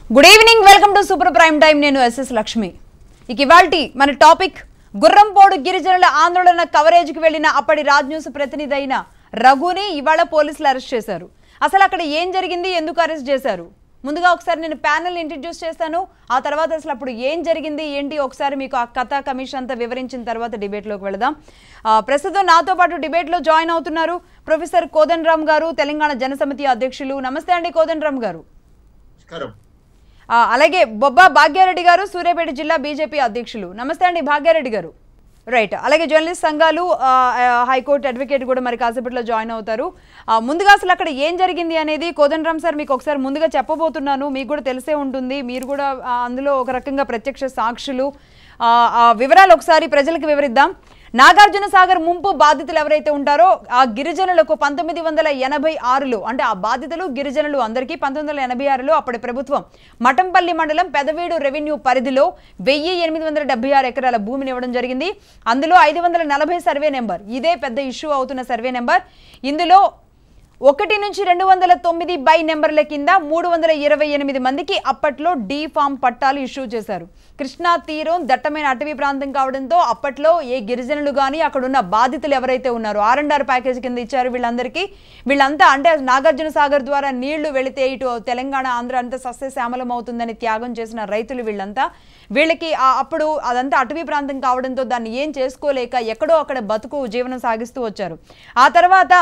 Good evening welcome to super prime time నేను SS Lakshmi ఇక ఇవాల్టి మన టాపిక్ గుర్రంపోడు గిరిజనుల ఆందోళన కవరేజ్కి వెళ్లిన అప్పటి రాజ్ న్యూస్ ప్రతినిధి అయిన రఘుని ఇవాళ పోలీసులు అరెస్ట్ చేశారు అసలు అక్కడ ఏం జరిగింది ఎందుకు అరెస్ట్ చేశారు ముందుగా ఒకసారి నేను ప్యానల్ ఇంట్రడ్యూస్ చేస్తాను ఆ తర్వాత అసలు అప్పుడు ఏం జరిగింది ఏంటి ఒకసారి మీకు ఆ కథ కమిషన్ అంతా వివరించిన తర్వాత డిబేట్లోకి వెళదాం ఆ, ప్రస్తుతం నాతో పాటు డిబేట్లో జాయిన్ అవుతున్నారు ప్రొఫెసర్ కోదండ్ రామ్ గారు తెలంగాణ జనసమితి అధ్యక్షులు నమస్తే అండి కోదండ్ రామ్ గారు నమస్కారం ఆ, అలాగే బొబ్బా భాగ్యారెడ్డి గారు సూర్యాపేట జిల్లా బీజేపీ అధ్యక్షులు నమస్తే అండి భాగ్యారెడ్డి గారు రైట్ అలాగే జర్నలిస్ట్ సంఘాలు ఆ, ఆ, హైకోర్టు అడ్వకేట్ కూడా మరి కాసేపట్లో జాయిన్ అవుతారు ఆ, ముందుగా అసలు అక్కడ ఏం జరిగింది అనేది కోదండరామ్ సార్ మీకు ఒకసారి ముందుగా చెప్పబోతున్నాను మీకు కూడా తెలిసే ఉంటుంది మీరు కూడా ఆ, అందులో ఒక రకంగా ప్రత్యక్ష సాక్షులు ఆ, ఆ వివరాలు ఒకసారి ప్రజలకు వివరిద్దాం నాగార్జున సాగర్ ముంపు బాధితులు ఎవరైతే ఉంటారో ఆ గిరిజనులకు పంతొమ్మిది వందల ఎనభై ఆరులో అంటే ఆ బాధితులు గిరిజనులు అందరికీ పంతొమ్మిది వందల ఎనభై ఆరులో అప్పటి ప్రభుత్వం మఠంపల్లి మండలం పెదవీడు రెవెన్యూ పరిధిలో వెయ్యి ఎనిమిది వందల డెబ్బై ఆరు ఎకరాల భూమిని ఇవ్వడం జరిగింది అందులో ఐదు వందల నలభై సర్వే నెంబర్ ఇదే పెద్ద ఇష్యూ అవుతున్న సర్వే నెంబర్ ఇందులో ఒకటి నుంచి రెండు వందల తొమ్మిది బై నెంబర్ల కింద మూడు వందల ఇరవై ఎనిమిది మందికి అప్పట్లో డీ ఫామ్ పట్టాలు ఇష్యూ చేశారు కృష్ణా తీరం దట్టమైన అటవీ ప్రాంతం కావడంతో అప్పట్లో ఏ గిరిజనులు కానీ అక్కడున్న బాధితులు ఎవరైతే ఉన్నారో ఆర్ అండ్ ఆర్ ప్యాకేజ్ కింద ఇచ్చారు వీళ్ళందరికీ వీళ్ళంతా అంటే నాగార్జున సాగర్ ద్వారా నీళ్లు వెళితే ఇటు తెలంగాణ ఆంధ్ర అంతా సస్యశ్యామలం అవుతుందని త్యాగం చేసిన రైతులు వీళ్ళంతా వీళ్ళకి ఆ- అప్పుడు అదంతా అటవీ ప్రాంతం కావడంతో దాన్ని ఏం చేసుకోలేక ఎక్కడో అక్కడ బతుకు జీవనం సాగిస్తూ వచ్చారు ఆ తర్వాత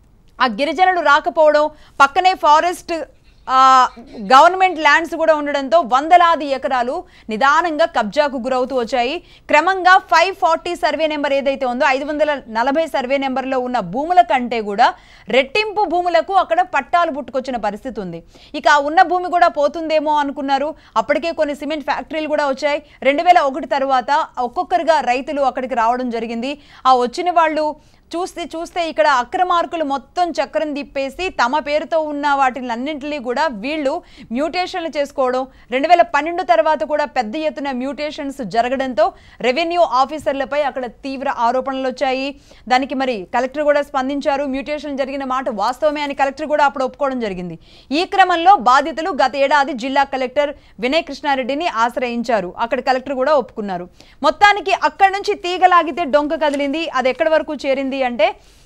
ఆ గిరిజనులు రాకపోవడం పక్కనే ఫారెస్ట్ ఆ, గవర్నమెంట్ ల్యాండ్స్ కూడా ఉండడంతో వందలాది ఎకరాలు నిదానంగా కబ్జాకు గురవుతూ వచ్చాయి క్రమంగా ఫైవ్ ఫార్టీ సర్వే నెంబర్ ఏదైతే ఉందో ఐదు వందల నలభై సర్వే నెంబర్లో ఉన్న భూముల కంటే కూడా రెట్టింపు భూములకు అక్కడ పట్టాలు పుట్టుకొచ్చిన పరిస్థితి ఉంది ఇక ఆ ఉన్న భూమి కూడా పోతుందేమో అనుకున్నారు అప్పటికే కొన్ని సిమెంట్ ఫ్యాక్టరీలు కూడా వచ్చాయి రెండు వేల ఒకటి తర్వాత ఒక్కొక్కరుగా రైతులు అక్కడికి రావడం జరిగింది ఆ వచ్చిన వాళ్ళు చూస్తే చూస్తే ఇక్కడ అక్రమార్కులు మొత్తం చక్రం తిప్పేసి తమ పేరుతో ఉన్న వాటిని అన్నింటినీ కూడా వీళ్ళు మ్యూటేషన్లు చేసుకోవడం రెండు వేల పన్నెండు తర్వాత కూడా పెద్ద ఎత్తున మ్యూటేషన్స్ జరగడంతో రెవెన్యూ ఆఫీసర్లపై అక్కడ తీవ్ర ఆరోపణలు వచ్చాయి దానికి మరి కలెక్టర్ కూడా స్పందించారు మ్యూటేషన్ జరిగిన మాట వాస్తవమే అని కలెక్టర్ కూడా అప్పుడు ఒప్పుకోవడం జరిగింది ఈ క్రమంలో బాధితులు గత ఏడాది జిల్లా కలెక్టర్ వినయ్ కృష్ణారెడ్డిని ఆశ్రయించారు అక్కడ కలెక్టర్ కూడా ఒప్పుకున్నారు మొత్తానికి అక్కడి నుంచి తీగలాగితే డొంక కదిలింది అది ఎక్కడి వరకు చేరింది అంటే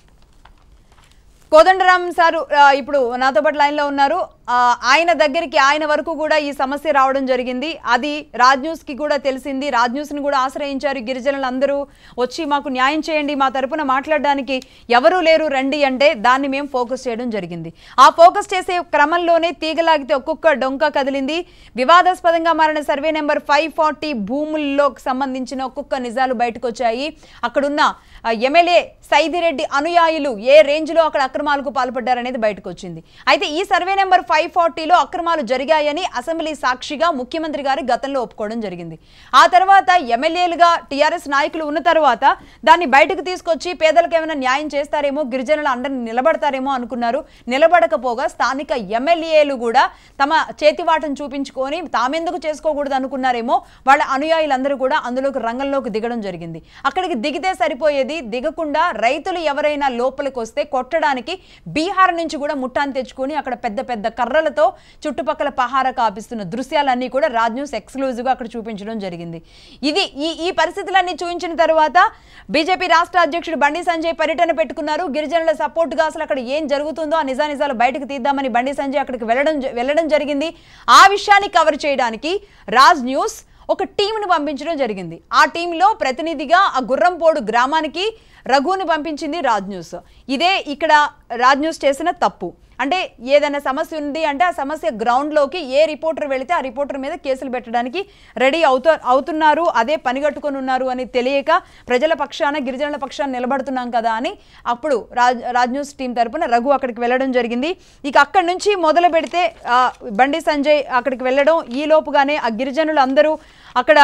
కోదండరామ్ సారు ఆ, ఇప్పుడు నాతో పాటు లైన్లో ఉన్నారు ఆ, ఆయన దగ్గరికి ఆయన వరకు కూడా ఈ సమస్య రావడం జరిగింది అది రాజ్ న్యూస్కి కూడా తెలిసింది రాజ్ న్యూస్ని కూడా ఆశ్రయించారు గిరిజనులు అందరూ వచ్చి మాకు న్యాయం చేయండి మా తరపున మాట్లాడడానికి ఎవరూ లేరు రండి అంటే దాన్ని మేము ఫోకస్ చేయడం జరిగింది ఆ ఫోకస్ చేసే క్రమంలోనే తీగలాగితే ఒక్కొక్క డొంక కదిలింది వివాదాస్పదంగా మారిన సర్వే నెంబర్ ఫైవ్ ఫార్టీ భూముల్లోకి సంబంధించిన ఒక్కొక్క నిజాలు బయటకు వచ్చాయి అక్కడున్న ఆ, ఎమ్మెల్యే సైదిరెడ్డి అనుయాయులు ఏ రేంజ్లో అక్కడ అక్రమాలకు పాల్పడ్డారనేది బయటకు వచ్చింది అయితే ఈ సర్వే నెంబర్ ఫైవ్ ఫార్టీలో అక్రమాలు జరిగాయని అసెంబ్లీ సాక్షిగా ముఖ్యమంత్రి గారు గతంలో ఒప్పుకోవడం జరిగింది ఆ తర్వాత ఎమ్మెల్యేలుగా టీఆర్ఎస్ నాయకులు ఉన్న తర్వాత దాన్ని బయటకు తీసుకొచ్చి పేదలకు ఏమైనా న్యాయం చేస్తారేమో గిరిజనుల అండని నిలబడతారేమో అనుకున్నారు నిలబడకపోగా స్థానిక ఎమ్మెల్యేలు కూడా తమ చేతివాటం చూపించుకొని తామెందుకు చేసుకోకూడదు అనుకున్నారేమో వాళ్ళ అనుయాయులందరూ కూడా అందులోకి రంగంలోకి దిగడం జరిగింది అక్కడికి దిగితే సరిపోయేది దిగకుండా రైతులు ఎవరైనా లోపలికి వస్తే కొట్టడానికి బీహార్ నుంచి కూడా ముఠాన్ని తెచ్చుకొని అక్కడ పెద్ద పెద్ద కర్రలతో చుట్టుపక్కల పహార కాపిస్తున్న దృశ్యాలన్నీ కూడా రాజ్ న్యూస్ ఎక్స్క్లూజివ్గా అక్కడ చూపించడం జరిగింది ఇది ఈ ఈ పరిస్థితులన్నీ చూపించిన తర్వాత బీజేపీ రాష్ట్ర అధ్యక్షుడు బండి సంజయ్ పర్యటన పెట్టుకున్నారు గిరిజనుల సపోర్టుగా అసలు అక్కడ ఏం జరుగుతుందో ఆ నిజానిజాలు బయటకు తీద్దామని బండి సంజయ్ అక్కడికి వెళ్ళడం జ- వెళ్ళడం జరిగింది ఆ విషయాన్ని కవర్ చేయడానికి రాజ్ న్యూస్ ఒక టీంను పంపించడం జరిగింది ఆ టీంలో ప్రతినిధిగా ఆ గుర్రంపోడు గ్రామానికి రఘుని పంపించింది రాజ్ న్యూస్ ఇదే ఇక్కడ రాజ్ న్యూస్ చేసిన తప్పు అంటే ఏదైనా సమస్య ఉంది అంటే ఆ సమస్య గ్రౌండ్లోకి ఏ రిపోర్టర్ వెళితే ఆ రిపోర్టర్ మీద కేసులు పెట్టడానికి రెడీ అవుతూ అవుతున్నారు అదే పనిగట్టుకొని ఉన్నారు అని తెలియక ప్రజల పక్షాన గిరిజనుల పక్షాన నిలబడుతున్నాం కదా అని అప్పుడు రాజ్ రాజ్ న్యూస్ టీం తరపున రఘు అక్కడికి వెళ్ళడం జరిగింది ఇక అక్కడి నుంచి మొదలు పెడితే ఆ, బండి సంజయ్ అక్కడికి వెళ్ళడం ఈ లోపుగానే ఆ గిరిజనులు అందరూ అక్కడ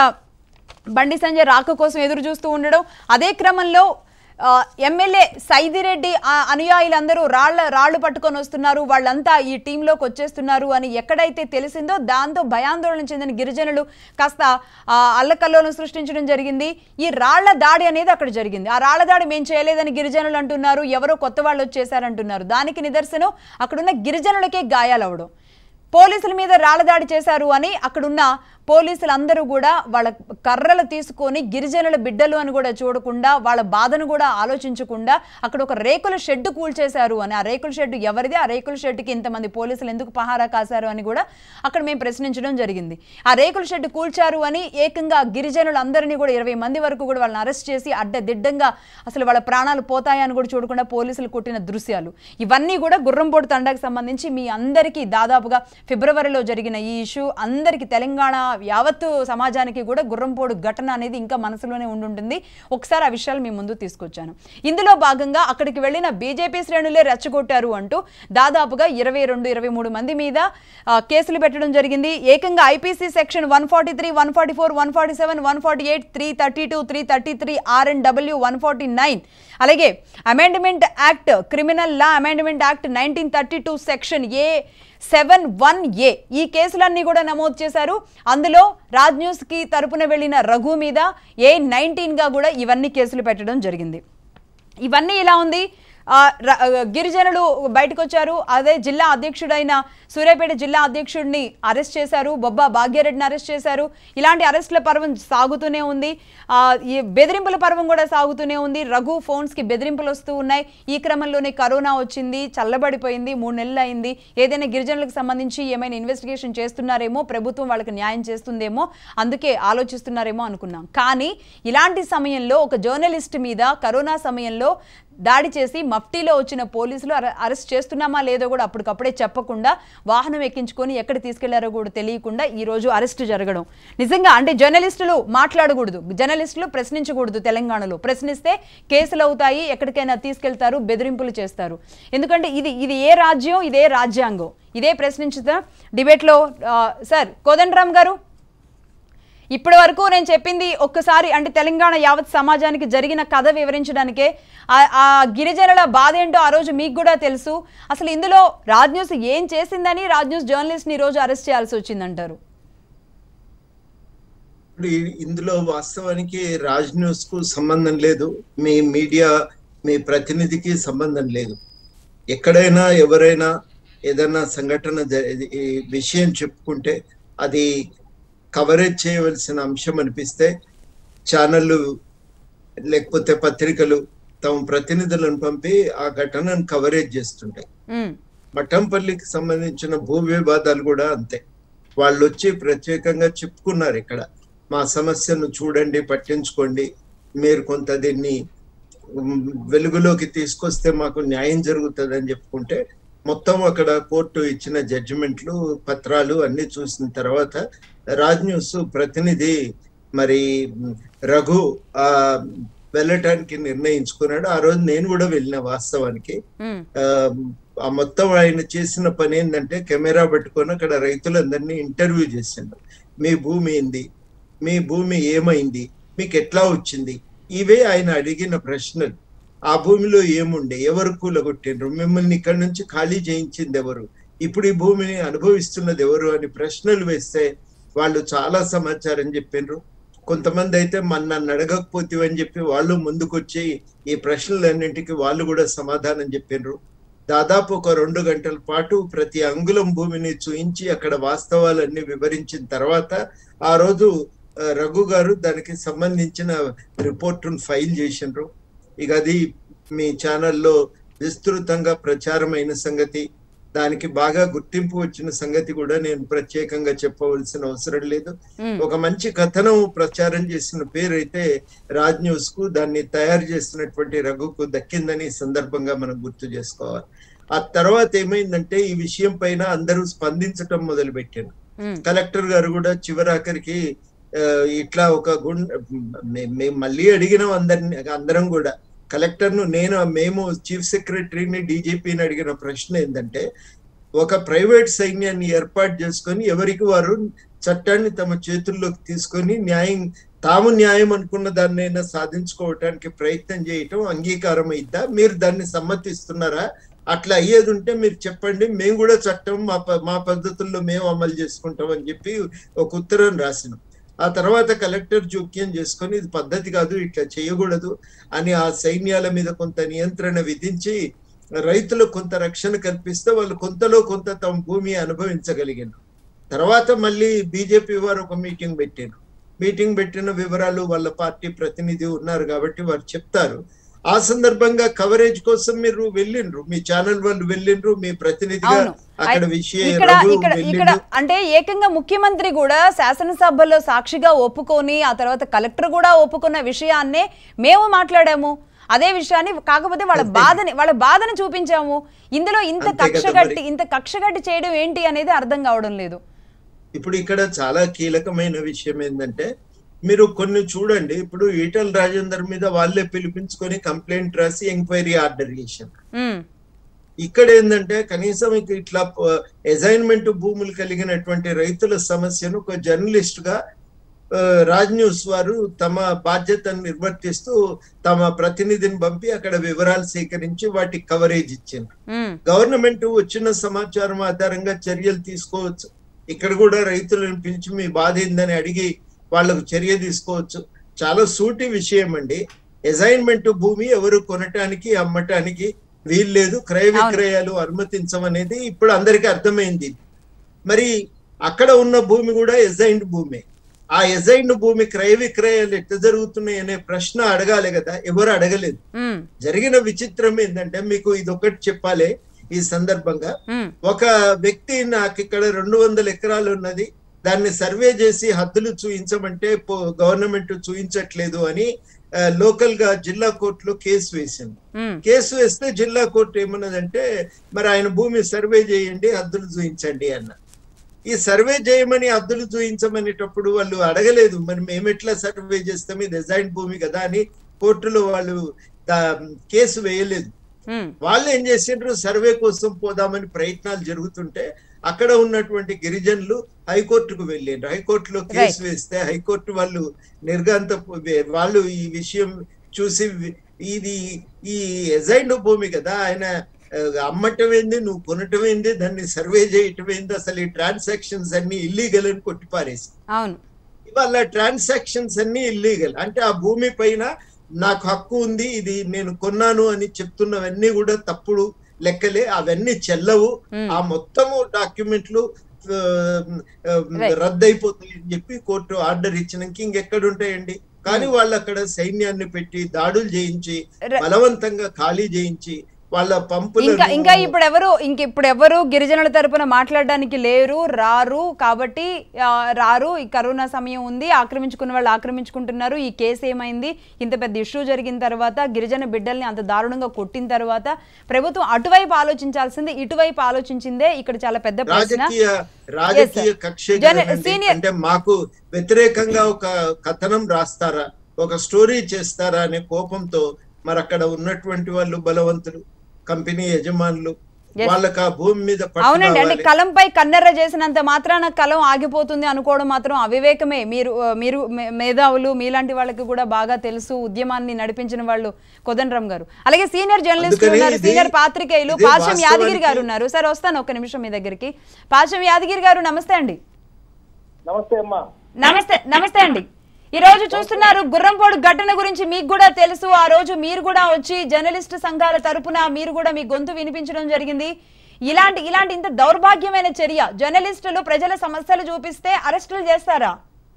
బండి సంజయ్ రాక కోసం ఎదురు చూస్తూ ఉండడం అదే క్రమంలో ఆ, ఎమ్మెల్యే సైదిరెడ్డి ఆ అనుయాయులందరూ రాళ్ల రాళ్లు పట్టుకొని వస్తున్నారు వాళ్ళంతా ఈ టీంలోకి వచ్చేస్తున్నారు అని ఎక్కడైతే తెలిసిందో దాంతో భయాందోళన చెందిన గిరిజనులు కాస్త ఆ, అల్లకల్లోలం సృష్టించడం జరిగింది ఈ రాళ్ల దాడి అనేది అక్కడ జరిగింది ఆ రాళ్ల దాడి మేము చేయలేదని గిరిజనులు అంటున్నారు ఎవరో కొత్త వాళ్ళు వచ్చేసారంటున్నారు దానికి నిదర్శనం అక్కడున్న గిరిజనులకే గాయాలవడం పోలీసుల మీద రాళ్లదాడి చేశారు అని అక్కడున్న పోలీసులందరూ కూడా వాళ్ళ కర్రలు తీసుకొని గిరిజనుల బిడ్డలు అని కూడా చూడకుండా వాళ్ళ బాధను కూడా ఆలోచించకుండా అక్కడ ఒక రేకుల షెడ్ కూల్చేశారు అని ఆ రేకుల షెడ్ ఎవరిది ఆ రేకుల షెడ్కి ఇంతమంది పోలీసులు ఎందుకు పహారా కాశారు అని కూడా అక్కడ మేము ప్రశ్నించడం జరిగింది ఆ రేకుల షెడ్ కూల్చారు అని ఏకంగా గిరిజనులందరినీ కూడా ఇరవై మంది వరకు కూడా వాళ్ళని అరెస్ట్ చేసి అడ్డదిడ్డంగా అసలు వాళ్ళ ప్రాణాలు పోతాయని కూడా చూడకుండా పోలీసులు కొట్టిన దృశ్యాలు ఇవన్నీ కూడా గుర్రంపోటు తండాకు సంబంధించి మీ అందరికీ దాదాపుగా ఫిబ్రవరిలో జరిగిన ఈ ఇష్యూ అందరికీ తెలంగాణ యావత్తు సమాజానికి కూడా గుర్రంపోడు ఘటన అనేది ఇంకా మనసులోనే ఉండుంటుంది ఒకసారి ఆ విషయాలు మీ ముందు తీసుకొచ్చాను ఇందులో భాగంగా అక్కడికి వెళ్ళిన బీజేపీ శ్రేణులే రెచ్చగొట్టారు అంటూ దాదాపుగా ఇరవై రెండు ఇరవై మూడు మంది మీద ఆ, కేసులు పెట్టడం జరిగింది ఏకంగా IPC section one forty three one forty four one forty seven one forty eight three thirty two three thirty three R N W one forty nine అలాగే amendment act criminal law amendment act nineteen thirty two section A seven one A ఈ కేసులన్నీ కూడా నమోదు చేశారు అందులో రాజ్ న్యూస్కి తరపున వెళ్ళిన రఘు మీద ఏ నైన్టీన్గా కూడా ఇవన్నీ కేసులు పెట్టడం జరిగింది ఇవన్నీ ఇలా ఉంది ఆ, ర- ఆ, గిరిజనులు బయటకు వచ్చారు అదే జిల్లా అధ్యక్షుడైన సూర్యాపేట జిల్లా అధ్యక్షుడిని అరెస్ట్ చేశారు బొబ్బా భాగ్యారెడ్డిని అరెస్ట్ చేశారు ఇలాంటి అరెస్టుల పర్వం సాగుతూనే ఉంది ఆ, ఈ బెదిరింపుల పర్వం కూడా సాగుతూనే ఉంది రఘు ఫోన్స్కి బెదిరింపులు వస్తూ ఉన్నాయి ఈ క్రమంలోనే కరోనా వచ్చింది చల్లబడిపోయింది మూడు నెలలు అయింది ఏదైనా గిరిజనులకు సంబంధించి ఏమైనా ఇన్వెస్టిగేషన్ చేస్తున్నారేమో ప్రభుత్వం వాళ్ళకి న్యాయం చేస్తుందేమో అందుకే ఆలోచిస్తున్నారేమో అనుకున్నాం కానీ ఇలాంటి సమయంలో ఒక జర్నలిస్ట్ మీద కరోనా సమయంలో దాడి చేసి మఫ్టీలో వచ్చిన పోలీసులు అర- అరెస్ట్ చేస్తున్నామా లేదో కూడా అప్పటికప్పుడే చెప్పకుండా వాహనం ఎక్కించుకొని ఎక్కడ తీసుకెళ్లారో కూడా తెలియకుండా ఈ రోజు అరెస్ట్ జరగడం నిజంగా అంటే జర్నలిస్టులు మాట్లాడకూడదు జర్నలిస్టులు ప్రశ్నించకూడదు తెలంగాణలో ప్రశ్నిస్తే కేసులు అవుతాయి ఎక్కడికైనా తీసుకెళ్తారు బెదిరింపులు చేస్తారు ఎందుకంటే ఇది ఇది ఏ రాజ్యం ఇదే రాజ్యాంగం ఇదే ప్రశ్నించుతా డిబేట్లో ఆ, సార్ కోదండరామ్ గారు ఇప్పటి వరకు నేను చెప్పింది ఒక్కసారి అంటే తెలంగాణ యావత్ సమాజానికి జరిగిన కథ వివరించడానికే ఆ- ఆ గిరిజనుల బాధ ఏంటో ఆ రోజు మీకు కూడా తెలుసు అసలు ఇందులో రాజ్ న్యూస్ ఏం చేసిందని రాజ్ న్యూస్ జర్నలిస్ట్ని ఈ రోజు అరెస్ట్ చేయాల్సి వచ్చిందంటారు ఇప్పుడు ఈ- ఇందులో వాస్తవానికి రాజ్ న్యూస్ కు సంబంధం లేదు మీ మీడియా మీ ప్రతినిధికి సంబంధం లేదు ఎక్కడైనా ఎవరైనా ఏదైనా సంఘటన జ- ఈ విషయం చెప్పుకుంటే అది కవరేజ్ చేయవలసిన అంశం అనిపిస్తే ఛానళ్ళు లేకపోతే పత్రికలు తమ ప్రతినిధులను పంపి ఆ ఘటనను కవరేజ్ చేస్తుంటాయి ఉమ్, మఠంపల్లికి సంబంధించిన భూ వివాదాలు కూడా అంతే వాళ్ళు వచ్చి ప్రత్యేకంగా చెప్పుకున్నారు ఇక్కడ మా సమస్యను చూడండి పట్టించుకోండి మీరు కొంత దీన్ని ఉమ్, వెలుగులోకి తీసుకొస్తే మాకు న్యాయం జరుగుతుంది అని చెప్పుకుంటే మొత్తం అక్కడ కోర్టు ఇచ్చిన జడ్జిమెంట్లు పత్రాలు అన్ని చూసిన తర్వాత రాజ్ న్యూస్ ప్రతినిధి మరి ఉమ్, రఘు ఆ వెళ్ళటానికి నిర్ణయించుకున్నాడు ఆ రోజు నేను కూడా వెళ్ళిన వాస్తవానికి ఉమ్, ఆ, ఆ మొత్తం ఆయన చేసిన పని ఏంటంటే కెమెరా పట్టుకొని అక్కడ రైతులందరినీ ఇంటర్వ్యూ చేసిండు మీ భూమి ఏంది మీ భూమి ఏమైంది మీకు ఎట్లా వచ్చింది ఇవే ఆయన అడిగిన ప్రశ్నలు ఆ భూమిలో ఏముండే ఎవరు కూలగొట్టిండ్రు మిమ్మల్ని ఇక్కడ నుంచి ఖాళీ చేయించింది ఎవరు ఇప్పుడు ఈ భూమిని అనుభవిస్తున్నది ఎవరు అని ప్రశ్నలు వేస్తే వాళ్ళు చాలా సమాచారం చెప్పిండ్రు కొంతమంది అయితే మన నన్ను అడగకపోతే అని చెప్పి వాళ్ళు ముందుకొచ్చి ఈ ప్రశ్నలన్నింటికి వాళ్ళు కూడా సమాధానం చెప్పిండ్రు దాదాపు ఒక రెండు గంటల పాటు ప్రతి అంగుళం భూమిని చూయించి అక్కడ వాస్తవాలన్నీ వివరించిన తర్వాత ఆ రోజు ఆ, రఘు గారు దానికి సంబంధించిన రిపోర్టును ఫైల్ చేసిండ్రు ఇక అది మీ ఛానల్లో విస్తృతంగా ప్రచారమైన సంగతి దానికి బాగా గుర్తింపు వచ్చిన సంగతి కూడా నేను ప్రత్యేకంగా చెప్పవలసిన అవసరం లేదు ఉమ్, ఒక మంచి కథనం ప్రచారం చేసిన పేరు అయితే రాజ్ న్యూస్ కు దాన్ని తయారు చేసినటువంటి రఘుకు దక్కిందని ఈ సందర్భంగా మనం గుర్తు చేసుకోవాలి ఆ తర్వాత ఏమైందంటే ఈ విషయం పైన అందరూ స్పందించటం మొదలు పెట్టారు ఉమ్, కలెక్టర్ గారు కూడా చివరాఖరికి ఆ, ఇట్లా ఒక గుండ మే- మేము మళ్ళీ అడిగినాం అందరిని అందరం కూడా కలెక్టర్ ను నేను మేము చీఫ్ సెక్రటరీని డీజీపీని అడిగిన ప్రశ్న ఏంటంటే ఒక ప్రైవేట్ సైన్యాన్ని ఏర్పాటు చేసుకొని ఎవరికి వారు చట్టాన్ని తమ చేతుల్లోకి తీసుకొని న్యాయం తాము న్యాయం అనుకున్న దాన్నైనా సాధించుకోవటానికి ప్రయత్నం చేయటం అంగీకారం అయిద్దా మీరు దాన్ని సమ్మతిస్తున్నారా అట్లా అయ్యేది ఉంటే మీరు చెప్పండి మేము కూడా చట్టం మా ప- మా పద్ధతుల్లో మేము అమలు చేసుకుంటాం అని చెప్పి ఒక ఉత్తరం రాసినాం ఆ తర్వాత కలెక్టర్ జోక్యం చేసుకొని ఇది పద్ధతి కాదు ఇట్లా చేయకూడదు అని ఆ సైన్యాల మీద కొంత నియంత్రణ విధించి రైతులకు కొంత రక్షణ కల్పిస్తే వాళ్ళు కొంతలో కొంత తమ భూమి అనుభవించగలిగారు తర్వాత మళ్ళీ బీజేపీ వారు ఒక మీటింగ్ పెట్టారు మీటింగ్ పెట్టిన వివరాలు వాళ్ళ పార్టీ ప్రతినిధి ఉన్నారు కాబట్టి వారు చెప్తారు ఆ సందర్భంగా కవరేజ్ కోసం మీరు వెళ్ళిండ్రు మీ ఛానల్ వాళ్ళు వెళ్ళిండ్రు మీ ప్రతినిధిగా అవును అక్కడ అయి- విషయ ఇక్కడ రఘు ఇక్కడ ఇక్కడ వెళ్ళిండు అంటే ఏకంగా ముఖ్యమంత్రి కూడా శాసనసభలో సాక్షిగా ఒప్పుకొని ఆ తర్వాత కలెక్టర్ కూడా ఒప్పుకున్న విషయాన్నే మేము మాట్లాడాము అదే విషయాన్ని కాకపోతే వాళ్ళ బాధని వాళ్ళ బాధని చూపించాము ఇందులో ఇంత అంతే కదా కక్షగట్టి మరి. ఇంత కక్షగట్టి చేయడం ఏంటి అనేది అర్థం కావడం లేదు ఇప్పుడు ఇక్కడ చాలా కీలకమైన విషయం ఏంటంటే మీరు కొన్ని చూడండి ఇప్పుడు ఈటల రాజేందర్ మీద వాళ్ళే పిలిపించుకొని కంప్లైంట్ రాసి ఎంక్వైరీ ఆర్డర్ చేశారు ఉమ్, ఇక్కడ ఏంటంటే కనీసం ఇక ఇట్లా అసైన్మెంట్ భూములు కలిగినటువంటి రైతుల సమస్యను ఒక జర్నలిస్ట్ గా ఆ, రాజ్ న్యూస్ వారు తమ బాధ్యతను నిర్వర్తిస్తూ తమ ప్రతినిధిని పంపి అక్కడ వివరాలు సేకరించి వాటికి కవరేజ్ ఇచ్చింది ఉమ్, గవర్నమెంట్ వచ్చిన సమాచారం ఆధారంగా చర్యలు తీసుకోవచ్చు ఇక్కడ కూడా రైతులను పిలిచి మీ బాధ ఏందని అడిగి వాళ్ళకు చర్య తీసుకోవచ్చు చాలా సూటి విషయం అండి అసైన్మెంట్ భూమి ఎవరు కొనటానికి అమ్మటానికి వీల్లేదు క్రయ విక్రయాలు అనుమతించమనేది ఇప్పుడు అందరికీ అర్థమైంది మరి అక్కడ ఉన్న భూమి కూడా ఎజైన్డ్ భూమి ఆ ఎజైన్డ్ భూమి క్రయ విక్రయాలు ఎట్లా జరుగుతున్నాయి అనే ప్రశ్న అడగాలి కదా ఎవరు అడగలేదు ఉమ్, జరిగిన విచిత్రం ఏంటంటే మీకు ఇది ఒకటి చెప్పాలి ఈ సందర్భంగా ఉమ్, ఒక వ్యక్తి నాకు ఇక్కడ రెండు వందల ఎకరాలు ఉన్నది దాన్ని సర్వే చేసి హద్దులు చూయించమంటే గవర్నమెంట్ చూయించట్లేదు అని ఆ, లోకల్ గా జిల్లా కోర్టులో కేసు వేసింది ఉమ్, కేసు వేస్తే జిల్లా కోర్టు ఏమన్నదంటే మరి ఆయన భూమి సర్వే చేయండి హద్దులు చూయించండి అన్న ఈ సర్వే చేయమని హద్దులు చూయించమనేటప్పుడు వాళ్ళు అడగలేదు మరి మేము ఎట్లా సర్వే చేస్తాం ఇది డిజైన్ భూమి కదా అని కోర్టులో వాళ్ళు దా- కేసు వేయలేదు ఉమ్, వాళ్ళు ఏం చేసిండ్రు సర్వే కోసం పోదామని ప్రయత్నాలు జరుగుతుంటే అక్కడ ఉన్నటువంటి గిరిజనులు హైకోర్టుకు వెళ్ళిండ్రు హైకోర్టులో కేసు వేస్తే హైకోర్టు వాళ్ళు నిర్గాంత వాళ్ళు ఈ విషయం చూసి వి- ఇది ఈ ఎజైండ్ భూమి కదా ఆయన ఆ, అమ్మటం ఏంది నువ్వు కొనటం ఏంది దాన్ని సర్వే చేయటం ఏంది అసలు ఈ ట్రాన్సాక్షన్స్ అన్ని ఇల్లీగల్ అని కొట్టిపారేసి అవును ఇవాళ ట్రాన్సాక్షన్స్ అన్ని ఇల్లీగల్ అంటే ఆ భూమి పైన నాకు హక్కు ఉంది ఇది నేను కొన్నాను అని చెప్తున్నవన్నీ కూడా తప్పుడు లెక్కలే అవన్నీ చెల్లవు Hmm. ఆ మొత్తము డాక్యుమెంట్లు ఆ, ఆ, Right. రద్దయిపోతాయి అని చెప్పి కోర్టు ఆర్డర్ ఇచ్చినాక ఇంకెక్కడ ఉంటాయండి కానీ వాళ్ళు అక్కడ సైన్యాన్ని పెట్టి దాడులు చేయించి Right. బలవంతంగా ఖాళీ చేయించి వాళ్ళ పంపులను ఇంకా ఇంకా ఇప్పుడు ఎవరు ఇంక ఇప్పుడు ఎవరు గిరిజనుల తరపున మాట్లాడడానికి లేరు రారు కాబట్టి ఆ, రారు ఈ కరోనా సమయం ఉంది ఆక్రమించుకున్న వాళ్ళు ఆక్రమించుకుంటున్నారు ఈ కేసు ఏమైంది ఇంత పెద్ద ఇష్యూ జరిగిన తర్వాత గిరిజన బిడ్డల్ని అంత దారుణంగా కొట్టిన తర్వాత ప్రభుత్వం అటువైపు ఆలోచించాల్సింది ఇటువైపు ఆలోచించిందే ఇక్కడ చాలా పెద్ద ప్రశ్న రాజకీయ రాజకీయ కక్ష జన- కదండి. senior- అంటే మాకు వ్యతిరేకంగా ఒక కథనం రాస్తారా ఒక స్టోరీ చేస్తారా అనే కోపంతో మరి అక్కడ ఉన్నటువంటి వాళ్ళు బలవంతులు కంపెనీ యజమానులు Yes. వాళ్ళకి ఆ భూమి మీద పట్టు అవునండి అంటే కావాలి. కలంపై కన్నెర్ర చేసినంత మాత్రాన కలం ఆగిపోతుంది అనుకోవడం మాత్రం అవివేకమే మీరు ఆ, మీరు మే- మేధావులు మీలాంటి వాళ్ళకి కూడా బాగా తెలుసు ఉద్యమాన్ని నడిపించిన వాళ్ళు కోదండరామ్ గారు అలాగే సీనియర్ జర్నలిస్ట్ అందుకని ఉన్నారు ఇది- సీనియర్ పాత్రికేయులు ఇది పాశం యాదగిరి వాస్తవానికి- గారు ఉన్నారు సార్ వస్తాను ఒక్క నిమిషం మీ దగ్గరికి పాశం యాదగిరి గారు నమస్తే అండి నమస్తే అమ్మా నమస్తే నమస్తే అండి ఈ రోజు చూస్తున్నారు గుర్రంపోడు ఘటన గురించి మీకు కూడా తెలుసు ఆ రోజు మీరు కూడా వచ్చి జర్నలిస్ట్ సంఘాల తరపున మీరు కూడా మీ గొంతు వినిపించడం జరిగింది ఇలాంటి ఇలాంటి ఇంత దౌర్భాగ్యమైన చర్య జర్నలిస్టులు ప్రజల సమస్యలు చూపిస్తే అరెస్టులు చేస్తారా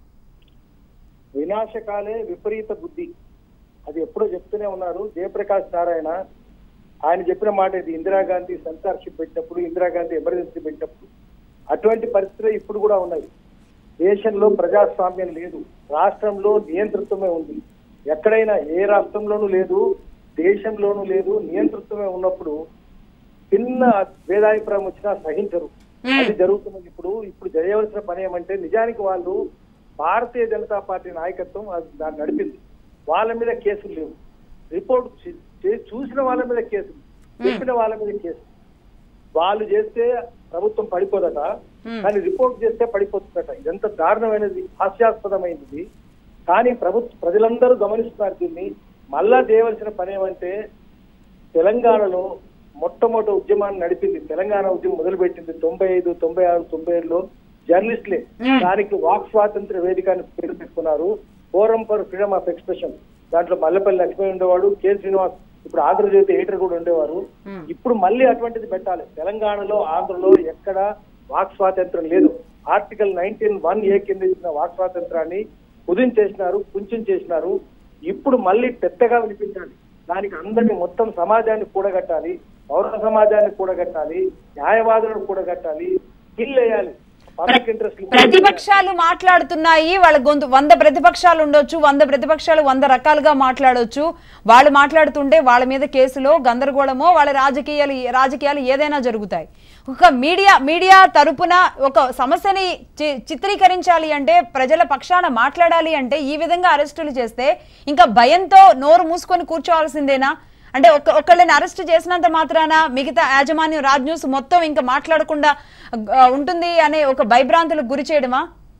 వినాశకాలే విపరీత బుద్ధి అది ఎప్పుడో చెప్తూనే ఉన్నారు జయప్రకాష్ నారాయణ ఆయన చెప్పిన మాట ఇది ఇందిరాగాంధీ సెన్సార్షిప్ పెట్టినప్పుడు ఇందిరాగాంధీ ఎమర్జెన్సీ పెట్టినప్పుడు అటువంటి పరిస్థితులు ఇప్పుడు కూడా ఉన్నాయి దేశంలో ప్రజాస్వామ్యం లేదు రాష్ట్రంలో నియంతృత్వమే ఉంది ఎక్కడైనా ఏ రాష్ట్రంలోనూ లేదు దేశంలోనూ లేదు నియంతృత్వమే ఉన్నప్పుడు చిన్న భేదాభిప్రాయం వచ్చినా సహించరు అది జరుగుతున్నది ఇప్పుడు ఇప్పుడు చేయవలసిన పని ఏమంటే నిజానికి వాళ్ళు భారతీయ జనతా పార్టీ నాయకత్వం అది దాన్ని నడిపింది వాళ్ళ మీద కేసులు లేవు రిపోర్ట్ చే- చే- చూసిన వాళ్ళ మీద కేసులు చెప్పిన వాళ్ళ మీద కేసులు వాళ్ళు చేస్తే ప్రభుత్వం పడిపోదట కానీ రిపోర్ట్ చేస్తే పడిపోతుందట ఇదంతా దారుణమైనది హాస్యాస్పదమైనది కానీ ప్రభుత్వ ప్రజలందరూ గమనిస్తున్నారు దీన్ని మళ్ళా చేయవలసిన పని ఏమంటే తెలంగాణలో మొట్టమొదటి ఉద్యమాన్ని నడిపింది తెలంగాణ ఉద్యమం మొదలుపెట్టింది తొంభై ఐదు తొంభై ఆరు తొంభై ఏడులో జర్నలిస్టులే దానికి వాక్ స్వాతంత్ర వేదికని పేరు పెట్టుకున్నారు forum for freedom of expression దాంట్లో మల్లెపల్లి లక్ష్మీ ఉండేవాడు కె శ్రీనివాస్ ఇప్పుడు ఆంధ్రజ్యోతి ఎడిటర్ కూడా ఉండేవారు Hmm. ఇప్పుడు మళ్ళీ అటువంటిది పెట్టాలి తెలంగాణలో ఆంధ్రలో ఎక్కడ వాక్ స్వాతంత్రం లేదు ఆర్టికల్ నైన్టీన్ వన్ ఏ కింద ఇచ్చిన వాక్ స్వాతంత్రాన్ని కుదించేసినారు కుంచెం చేసినారు ఇప్పుడు మళ్ళీ పెద్దగా వినిపించాలి దానికి అందరినీ మొత్తం సమాజాన్ని కూడగట్టాలి పౌర సమాజాన్ని కూడగట్టాలి న్యాయవాదులను కూడగట్టాలి కిల్ వేయాలి పబ్లిక్ ఇంట్రెస్ట్ ప్రతిపక్షాలు మాట్లాడుతున్నాయి వాళ్ళ గొంతు వంద ప్రతిపక్షాలు ఉండొచ్చు వంద ప్రతిపక్షాలు వంద రకాలుగా మాట్లాడొచ్చు వాళ్ళు మాట్లాడుతుంటే వాళ్ళ మీద కేసులో గందరగోళమో వాళ్ళ రాజకీయాలు రాజకీయాలు ఏదైనా జరుగుతాయి ఒక మీడియా మీడియా తరపున ఒక సమస్యని చి- చిత్రీకరించాలి అంటే ప్రజల పక్షాన మాట్లాడాలి అంటే ఈ విధంగా అరెస్టులు చేస్తే ఇంకా భయంతో నోరు మూసుకొని కూర్చోవాల్సిందేనా అంటే ఒక ఒకళ్ళని అరెస్ట్ చేసినంత మాత్రాన మిగతా యాజమాన్యం రాజ్ న్యూస్ మొత్తం ఇంకా మాట్లాడకుండా ఆ, ఉంటుంది అనే ఒక భయభ్రాంతులకు గురి చేయడమా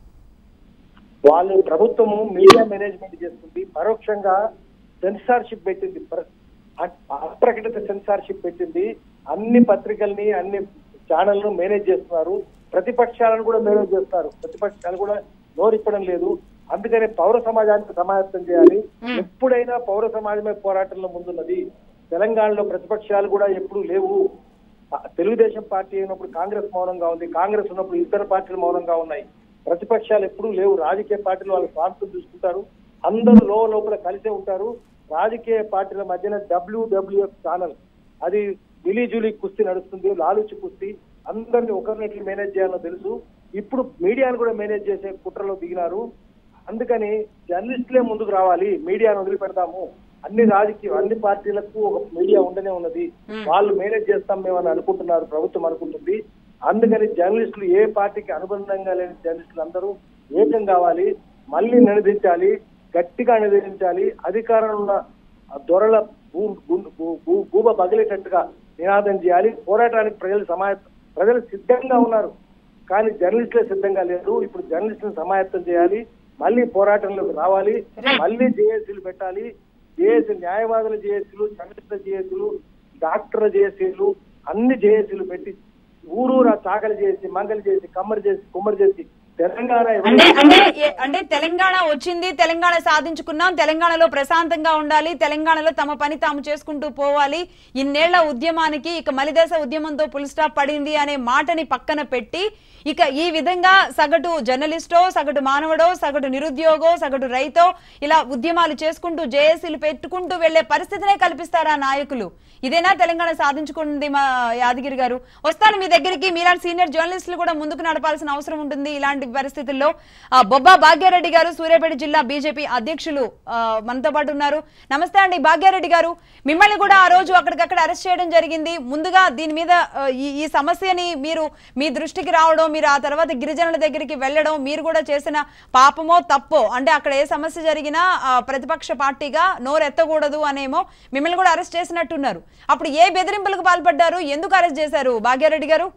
వాళ్ళు ప్రభుత్వము మీడియా మేనేజ్మెంట్ చేస్తుంది పరోక్షంగా సెన్సార్షిప్ పెట్టింది ప్ర- అ- అప్రకటిత సెన్సార్షిప్ పెట్టింది అన్ని పత్రికల్ని అన్ని ఛానల్ను మేనేజ్ చేస్తున్నారు ప్రతిపక్షాలను కూడా మేనేజ్ చేస్తారు ప్రతిపక్షాలు కూడా నోరిప్పడం లేదు అందుకనే పౌర సమాజానికి సమాయత్తం చేయాలి ఎప్పుడైనా పౌర సమాజమే పోరాటంలో ముందున్నది తెలంగాణలో ప్రతిపక్షాలు కూడా ఎప్పుడూ లేవు ఆ, తెలుగుదేశం పార్టీ అయినప్పుడు కాంగ్రెస్ మౌనంగా ఉంది కాంగ్రెస్ ఉన్నప్పుడు ఇతర పార్టీలు మౌనంగా ఉన్నాయి ప్రతిపక్షాలు ఎప్పుడూ లేవు రాజకీయ పార్టీలు వాళ్ళ స్వార్థం చూసుకుంటారు అందరూ లో లోపల కలిసే ఉంటారు రాజకీయ పార్టీల మధ్యన డబ్ల్యూడబ్ల్యూఎఫ్ ఛానల్ అది మిలీజులీ కుస్తీ నడుస్తుంది లాలుచి కుస్తీ అందరిని ఒకరినట్లు మేనేజ్ చేయాలో తెలుసు ఇప్పుడు మీడియాను కూడా మేనేజ్ చేసే కుట్రలో దిగినారు అందుకని జర్నలిస్టులే ముందుకు రావాలి మీడియాను వదిలిపెడతాము అన్ని రాజకీయ అన్ని పార్టీలకు ఒక మీడియా ఉండనే ఉన్నది వాళ్ళు మేనేజ్ చేస్తాం మేము అని అనుకుంటున్నారు ప్రభుత్వం అనుకుంటుంది అందుకని జర్నలిస్టులు ఏ పార్టీకి అనుబంధంగా లేని జర్నలిస్టులు అందరూ ఏకం కావాలి మళ్ళీ నినదించాలి గట్టిగా నినదించాలి అధికారంలో ఉన్న ఆ దొరల భూ గు- భూ- భూ- భూమ బగిలేటట్టుగా నినాదం చేయాలి పోరాటానికి ప్రజలు సమాయ ప్రజలు సిద్ధంగా ఉన్నారు కానీ జర్నలిస్టులే సిద్ధంగా లేరు ఇప్పుడు జర్నలిస్టులను సమాయత్తం చేయాలి మళ్ళీ పోరాటంలోకి రావాలి మళ్ళీ జేఏసీలు పెట్టాలి జేఏసీ న్యాయవాదుల జేఏసీలు జర్నలిస్టుల జేఏసీలు డాక్టర్ల జేఏసీలు అన్ని జేఏసీలు పెట్టి ఊరూరా చాకలి చేసి మంగలి చేసి కమ్మరి చేసి కుమ్మరి చేసి తెలంగాణ అంటే ఎవరు- అంటే ఏ- అంటే తెలంగాణ వచ్చింది తెలంగాణ సాధించుకున్నాం తెలంగాణలో ప్రశాంతంగా ఉండాలి తెలంగాణలో తమ పని తాము చేసుకుంటూ పోవాలి ఇన్నేళ్ల ఉద్యమానికి ఇక మలిదశ ఉద్యమంతో పుల్ స్టాప్ పడింది అనే మాటని పక్కన పెట్టి ఇక ఈ విధంగా సగటు జర్నలిస్టో సగటు మానవుడో సగటు నిరుద్యోగో సగటు రైతో ఇలా ఉద్యమాలు చేసుకుంటూ జేఏసీలు పెట్టుకుంటూ వెళ్లే పరిస్థితినే కల్పిస్తారా నాయకులు ఇదేనా తెలంగాణ సాధించుకుంది మా యాదగిరి గారు వస్తాను మీ దగ్గరికి మీలాంటి సీనియర్ జర్నలిస్టులు కూడా ముందుకు నడపాల్సిన అవసరం ఉంటుంది ఇలాంటి పరిస్థితుల్లో ఆ, బొబ్బా భాగ్యారెడ్డి గారు సూర్యాపేట జిల్లా బీజేపీ అధ్యక్షులు ఆ, మనతో పాటు ఉన్నారు నమస్తే అండి భాగ్యారెడ్డి గారు మిమ్మల్ని కూడా ఆ రోజు అక్కడికక్కడ అరెస్ట్ చేయడం జరిగింది ముందుగా దీని మీద ఆ, ఈ ఈ సమస్యని మీరు మీ దృష్టికి రావడం మీరు ఆ తర్వాత గిరిజనుల దగ్గరికి వెళ్ళడం మీరు కూడా చేసిన పాపమో తప్పో అంటే అక్కడ ఏ సమస్య జరిగినా ఆ, ప్రతిపక్ష పార్టీగా నోరెత్తకూడదు అనేమో మిమ్మల్ని కూడా అరెస్ట్ చేసినట్టున్నారు అప్పుడు ఏ బెదిరింపులకు పాల్పడ్డారు ఎందుకు అరెస్ట్ చేశారు భాగ్యారెడ్డి గారు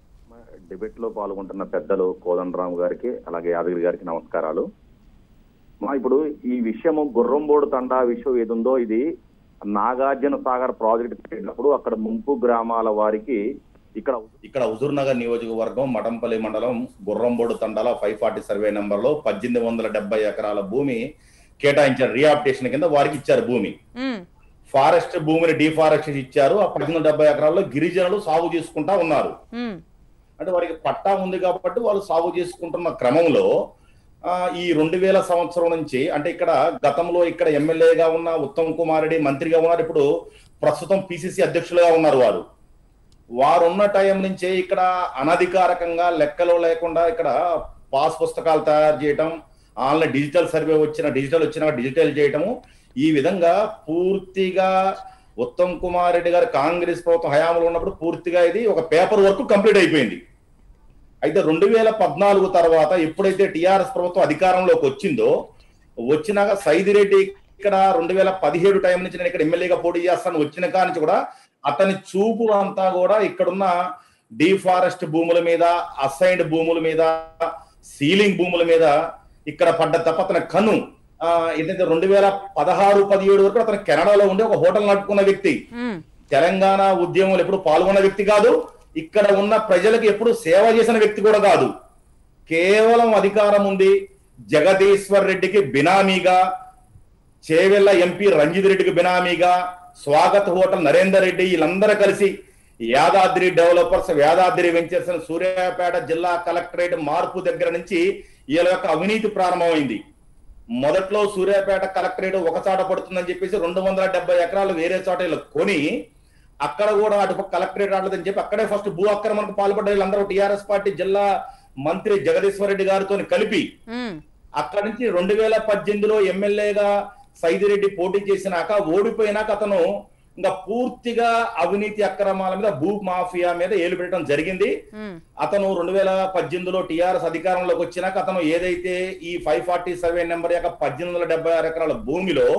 డిబేట్ లో పాల్గొంటున్న పెద్దలు కోదండరామ్ గారికి అలాగే యాదగిరి గారికి నమస్కారాలు మా ఇప్పుడు ఈ విషయము గుర్రంబోడు తండా విషయం ఏది ఉందో ఇది నాగార్జున సాగర్ ప్రాజెక్ట్ పెట్టినప్పుడు అక్కడ ముంపు గ్రామాల వారికి ఇక్కడ ఇక్కడ హుజూర్ నగర్ నియోజకవర్గం మఠంపల్లి మండలం గుర్రంబోడు తండాల ఫైవ్ ఫార్టీ సర్వే నెంబర్ లో పద్దెనిమిది వందల డెబ్బై ఎకరాల భూమి కేటాయించారు రీఆప్టేషన్ కింద వారికి ఇచ్చారు భూమి ఉమ్, ఫారెస్ట్ భూమిని డిఫారెస్ట్ ఇచ్చారు ఆ పద్దెనిమిది వందల డెబ్బై ఎకరాల్లో గిరిజనులు సాగు చేసుకుంటా ఉన్నారు ఉమ్, అంటే వారికి పట్టా ఉంది కాబట్టి వాళ్ళు సాగు చేసుకుంటున్న క్రమంలో ఆ, ఈ రెండు వేల సంవత్సరం నుంచి అంటే ఇక్కడ గతంలో ఇక్కడ ఎమ్మెల్యేగా ఉన్న ఉత్తమ్ కుమార్ రెడ్డి మంత్రిగా ఉన్నారు ఇప్పుడు ప్రస్తుతం పిసిసి అధ్యక్షులుగా ఉన్నారు వారు వారు ఉన్న టైం నుంచే ఇక్కడ అనధికారికంగా లెక్కలు లేకుండా ఇక్కడ పాస్ పుస్తకాలు తయారు చేయటం ఆన్లైన్ డిజిటల్ సర్వే వచ్చిన డిజిటల్ వచ్చిన డిజిటల్ చేయటము ఈ విధంగా పూర్తిగా ఉత్తమ్ కుమార్ రెడ్డి గారు కాంగ్రెస్ ప్రభుత్వం హయాంలో ఉన్నప్పుడు పూర్తిగా ఇది ఒక పేపర్ వర్క్ కంప్లీట్ అయిపోయింది అయితే రెండు వేల పద్నాలుగు తర్వాత ఎప్పుడైతే టిఆర్ఎస్ ప్రభుత్వం అధికారంలోకి వచ్చిందో వచ్చినాక సైదిరెడ్డి ఇక్కడ రెండు వేల పదిహేడు టైం నుంచి నేను ఇక్కడ ఎమ్మెల్యేగా పోటీ చేస్తాను వచ్చిన కాడి నుంచి కూడా అతని చూపు అంతా కూడా ఇక్కడున్న డిఫారెస్ట్ భూముల మీద అసైన్డ్ భూముల మీద సీలింగ్ భూముల మీద ఇక్కడ పడ్డ తప్ప అతని కన్ను ఆ, ఏదైతే రెండు వేల పదహారు పదిహేడు వరకు అతను కెనడాలో ఉండి ఒక హోటల్ నడుపుకున్న వ్యక్తి ఉమ్, తెలంగాణ ఉద్యమంలో ఎప్పుడు పాల్గొన్న వ్యక్తి కాదు ఇక్కడ ఉన్న ప్రజలకు ఎప్పుడు సేవ చేసిన వ్యక్తి కూడా కాదు కేవలం అధికారం ఉంది జగదీశ్వర్ రెడ్డికి బినామీగా చేవెళ్ల ఎంపీ రంజిత్ రెడ్డికి బినామీగా స్వాగత్ హోటల్ నరేందర్ రెడ్డి వీళ్ళందరూ కలిసి యాదాద్రి డెవలపర్స్ యాదాద్రి వెంచర్స్ అని సూర్యాపేట జిల్లా కలెక్టరేట్ మార్పు దగ్గర నుంచి వీళ్ళ యొక్క అవినీతి ప్రారంభమైంది మొదట్లో సూర్యాపేట కలెక్టరేట్ ఒక చాట పడుతుందని చెప్పేసి రెండు వందల డెబ్బై ఎకరాలు వేరే చోట వీళ్ళు కొని అక్కడ కూడా అటు కలెక్టరేట్ రావట్లేదని చెప్పి అక్కడే ఫస్ట్ భూ ఆక్రమణకు పాల్పడ్డ వీళ్ళందరూ టీఆర్ఎస్ పార్టీ జిల్లా మంత్రి జగదీశ్వర్ రెడ్డి గారితో కలిపి ఉమ్, అక్కడి నుంచి రెండు వేల పద్దెనిమిదిలో ఎమ్మెల్యేగా సైదిరెడ్డి పోటీ చేసినాక ఓడిపోయినాక అతను ఇంకా పూర్తిగా అవినీతి అక్రమాల మీద భూ మాఫియా మీద ఏలు పెట్టడం జరిగింది ఉమ్, అతను రెండు వేల పద్దెనిమిదిలో టిఆర్ఎస్ అధికారంలోకి వచ్చినాక అతను ఏదైతే ఈ ఫైవ్ ఫార్టీ సెవెన్ నెంబర్ యొక్క పద్దెనిమిది వందల డెబ్బై ఆరు ఎకరాల భూమిలో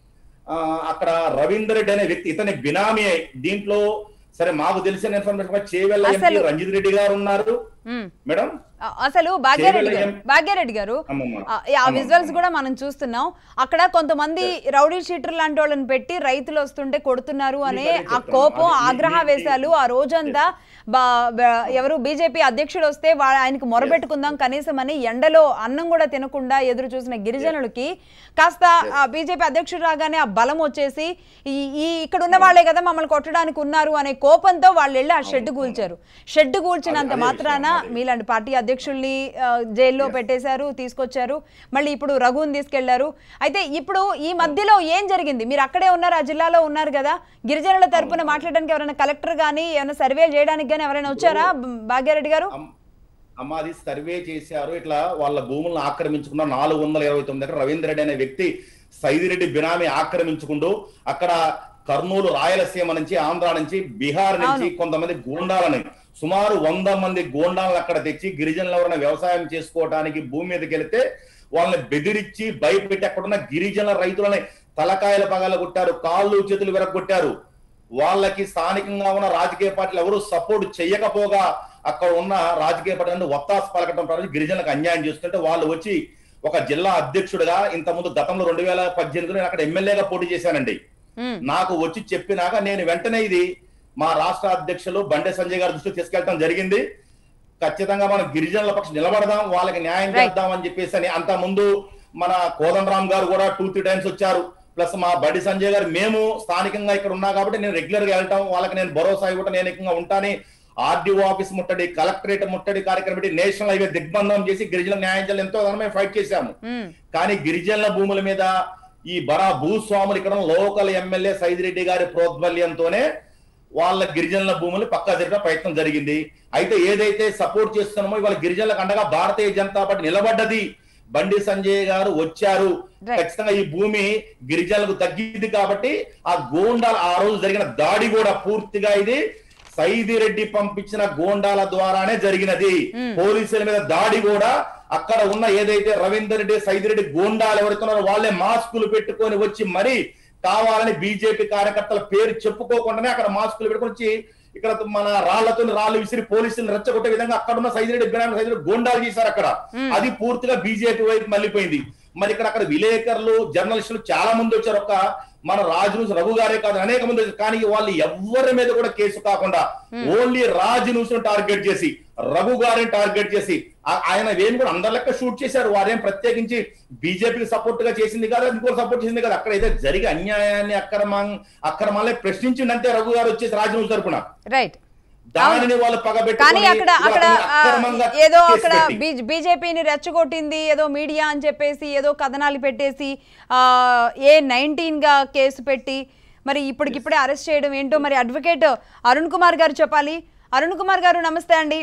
ఆ, అక్కడ రవీందర్ రెడ్డి అనే వ్యక్తి ఇతని బినామీ అయి దీంట్లో సరే మాకు తెలిసిన ఇన్ఫర్మేషన్ చేవెళ్ళ ఎంపీ అసలు- రంజిత్ రెడ్డి గారు ఉన్నారు ఉమ్. మేడం ఆ, అసలు భాగ్యారెడ్డి గారు చేయగలిగాం. భాగ్యారెడ్డి గారు అమ్మమ్మ. ఆ, ఆ విజువల్స్ కూడా మనం చూస్తున్నాం అక్కడ కొంతమంది రౌడీ షీటర్ లాంటి వాళ్ళని పెట్టి రైతులు వస్తుంటే కొడుతున్నారు అనే అదే ఆ చెప్తున్నా. కోపం అది- ఆగ్రహ ఇది- వేశాలు ఆ రోజంతా బా- బా- ఎవరు బీజేపీ అధ్యక్షుడు వస్తే వా- ఆయనకు మొరబెట్టుకుందాం కనీసం అని ఎండలో అన్నం కూడా తినకుండా ఎదురు చూసిన గిరిజనులకి కాస్త ఆ బీజేపీ అధ్యక్షుడు రాగానే ఆ బలం వచ్చేసి ఈ ఈ ఇక్కడ ఉన్న వాళ్ళే కదా మమ్మల్ని కొట్టడానికి ఉన్నారు అనే కోపంతో వాళ్ళు వెళ్ళి ఆ షెడ్ కూల్చారు షెడ్ కూల్చినంత అదే- అదే మాత్రాన విషయం, అదే. మీలాంటి పార్టీ అధ్యక్షుల్ని ఆ, జైల్లో పెట్టేశారు తీసుకొచ్చారు మళ్ళీ ఇప్పుడు రఘుని తీసుకెళ్లారు అయితే ఇప్పుడు ఈ మధ్యలో ఏం జరిగింది మీరు అక్కడే ఉన్నారు ఆ జిల్లాలో ఉన్నారు కదా గిరిజనుల తరపున మాట్లాడడానికి ఎవరైనా కలెక్టర్ గానీ ఏమైనా సర్వే చేయడానికి గానీ ఎవరైనా వచ్చారా బ- భాగ్యారెడ్డి గారు అమ్- అమ్మ అది సర్వే చేశారు ఇట్లా వాళ్ళ భూములను ఆక్రమించుకున్న నాలుగు వందల ఇరవై తొమ్మిది ఎకరాలు రవీంద్ర రెడ్డి అనే వ్యక్తి సైదిరెడ్డి బినామీ ఆక్రమించుకుంటూ అక్కడ కర్నూలు రాయలసీమ నుంచి ఆంధ్ర నుంచి బీహార్ నుంచి కొంతమంది గూండాలని సుమారు వంద మంది గూండాలను అక్కడ తెచ్చి గిరిజనులు ఎవరైనా వ్యవసాయం చేసుకోవడానికి భూమి మీదకి వెళితే వాళ్ళని బెదిరించి భయపెట్టి అక్కడున్న గిరిజన రైతులని తలకాయల పగల కొట్టారు కాళ్ళు చేతులు విరగొట్టారు వాళ్ళకి స్థానికంగా ఉన్న రాజకీయ పార్టీలు ఎవరు సపోర్ట్ చేయకపోగా అక్కడ ఉన్న రాజకీయ పార్టీలను ఒత్తాసు పలకటం ప్రారంభించి గిరిజనులకు అన్యాయం చేస్తుంటే వాళ్ళు వచ్చి ఒక జిల్లా అధ్యక్షుడిగా ఇంత ముందు గతంలో రెండు వేల పద్దెనిమిదిలో నేను అక్కడ ఎమ్మెల్యేగా పోటీ చేశానండి ఉమ్, నాకు వచ్చి చెప్పినాక నేను వెంటనే ఇది మా రాష్ట్ర అధ్యక్షులు బండే సంజయ్ గారి దృష్టికి తీసుకెళ్ళడం జరిగింది ఖచ్చితంగా మనం గిరిజనుల పక్షం నిలబడదాం వాళ్ళకి న్యాయం Right. చేద్దాం అని చెప్పేసి అని అంత ముందు మన కోదండరామ్ గారు కూడా టూ త్రీ టైమ్స్ వచ్చారు ప్లస్ మా బండి సంజయ్ గారు మేము స్థానికంగా ఇక్కడ ఉన్నా కాబట్టి నేను రెగ్యులర్ గా వెళ్ళటం వాళ్ళకి నేను భరోసా ఇవ్వటం నేను ఎక్కువగా ఉంటాని ఆర్డీఓ ఆఫీస్ ముట్టడి కలెక్టరేట్ ముట్టడి కార్యక్రమం పెట్టి నేషనల్ హైవే దిగ్బంధం చేసి గిరిజన న్యాయం చేయాలి ఎంతో మేము ఫైట్ చేశాము ఉమ్, కానీ గిరిజనుల భూముల మీద ఈ బరా భూస్వాములు ఇక్కడ లోకల్ ఎమ్మెల్యే సైదిరెడ్డి గారి ప్రోద్బల్యంతోనే వాళ్ళ గిరిజనుల భూములు పక్కా జరిపే ప్రయత్నం జరిగింది అయితే ఏదైతే సపోర్ట్ చేస్తున్నామో ఇవాళ గిరిజనులకు అండగా భారతీయ జనతా పార్టీ నిలబడ్డది బండి సంజయ్ గారు వచ్చారు Right. ఖచ్చితంగా ఈ భూమి గిరిజనులకు తగ్గింది కాబట్టి ఆ గోండాల ఆ రోజు జరిగిన దాడి కూడా పూర్తిగా ఇది సైదిరెడ్డి పంపించిన గోండాల ద్వారానే జరిగినది పోలీసుల మీద దాడి కూడా అక్కడ ఉన్న ఏదైతే రవీందర్ రెడ్డి సైదిరెడ్డి గోండాలు ఎవరుతున్నారో వాళ్ళే మాస్కులు పెట్టుకొని వచ్చి మరీ కావాలని బీజేపీ కార్యకర్తల పేరు చెప్పుకోకుండానే అక్కడ మాస్కులు పెట్టుకొని వచ్చి ఇక్కడ మన రాళ్లతో రాళ్ళు విసిరి పోలీసులు రెచ్చగొట్టే విధంగా అక్కడ ఉన్న సైదిరెడ్డి బినామీ సైదిరెడ్డి గోండాలు చేశారు అక్కడ అది పూర్తిగా బీజేపీ వైపు మళ్ళీపోయింది మరి ఇక్కడ అక్కడ విలేకరులు జర్నలిస్టులు చాలా మంది వచ్చారు ఒక మన రాజు న్యూస్ రఘు గారే కాదు అనేక మంది వచ్చారు కానీ వాళ్ళు ఎవరి మీద కూడా కేసు కాకుండా ఓన్లీ రాజు న్యూస్ టార్గెట్ చేసి రఘు గారిని టార్గెట్ చేసి ఆ- ఆయన ఏమి కూడా అందరి లెక్క షూట్ చేశారు వారేం ప్రత్యేకించి బీజేపీకి సపోర్ట్ గా చేసింది కదా ఇంకో సపోర్ట్ చేసింది కదా అక్కడ ఏదో జరిగే అన్యాయాన్ని అక్రమం అక్రమాలే ప్రశ్నించిందంటే రఘు గారు వచ్చేసి రాజు న్యూస్ తరపున రైట్ దానిని వాళ్ళు పగబెట్టి కానీ అక్కడ అక్కడ ఆ, ఏదో అక్కడ బీజేపీ బీజేపీని రెచ్చగొట్టింది ఏదో మీడియా అని చెప్పేసి ఏదో కథనాలు పెట్టేసి ఆ, ఏ నైన్టీన్ గా కేసు పెట్టి మరి ఇప్పటికిప్పుడే అరెస్ట్ చేయడం ఏంటో మరి అడ్వకేట్ అరుణ్ కుమార్ గారు చెప్పాలి అరుణ్ కుమార్ గారు నమస్తే అండి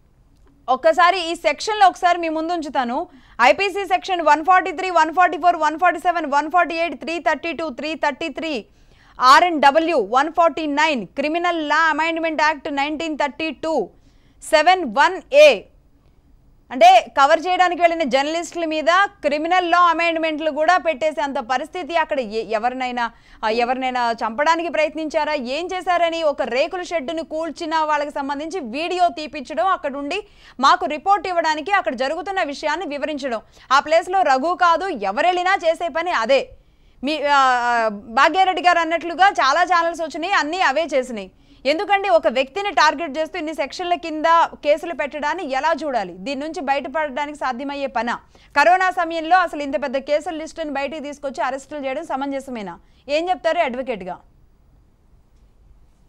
ఒక్కసారి ఈ సెక్షన్లో ఒకసారి మీ ముందు ఉంచుతాను IPC section one forty three one forty four one forty seven one forty eight three thirty two three thirty three RNW one forty nine criminal law amendment act nineteen thirty two seven one A అంటే cover చేయడానికి వెళ్ళిన జర్నలిస్టుల మీద criminal లా అమెండ్మెంట్లు కూడా పెట్టేసే అంత పరిస్థితి అక్కడ ఎ- ఎవరినైనా ఆ, ఎవరినైనా చంపడానికి ప్రయత్నించారా ఏం చేశారని ఒక రేకుల షెడ్డును కూల్చిన వాళ్ళకి సంబంధించి వీడియో తీపిచ్చడం అక్కడ ఉండి మాకు రిపోర్ట్ ఇవ్వడానికి అక్కడ జరుగుతున్న విషయాన్ని వివరించడం ఆ ప్లేస్లో రఘు కాదు ఎవరెళ్ళినా చేసే పని అదే మీ ఆ, ఆ, భాగ్యారెడ్డి గారు అన్నట్లుగా చాలా ఛానల్స్ వచ్చినాయి అన్నీ అవే చేసినాయి ఎందుకంటే ఒక వ్యక్తిని టార్గెట్ చేస్తూ ఇన్ని సెక్షన్ల కింద కేసులు పెట్టడాన్ని ఎలా చూడాలి దీని నుంచి బయటపడడానికి సాధ్యమయ్యే పన కరోనా సమయంలో అసలు ఇంత పెద్ద కేసుల లిస్టుని బయటికి తీసుకొచ్చి అరెస్టులు చేయడం సమంజసమేనా ఏం చెప్తారు అడ్వకేట్గా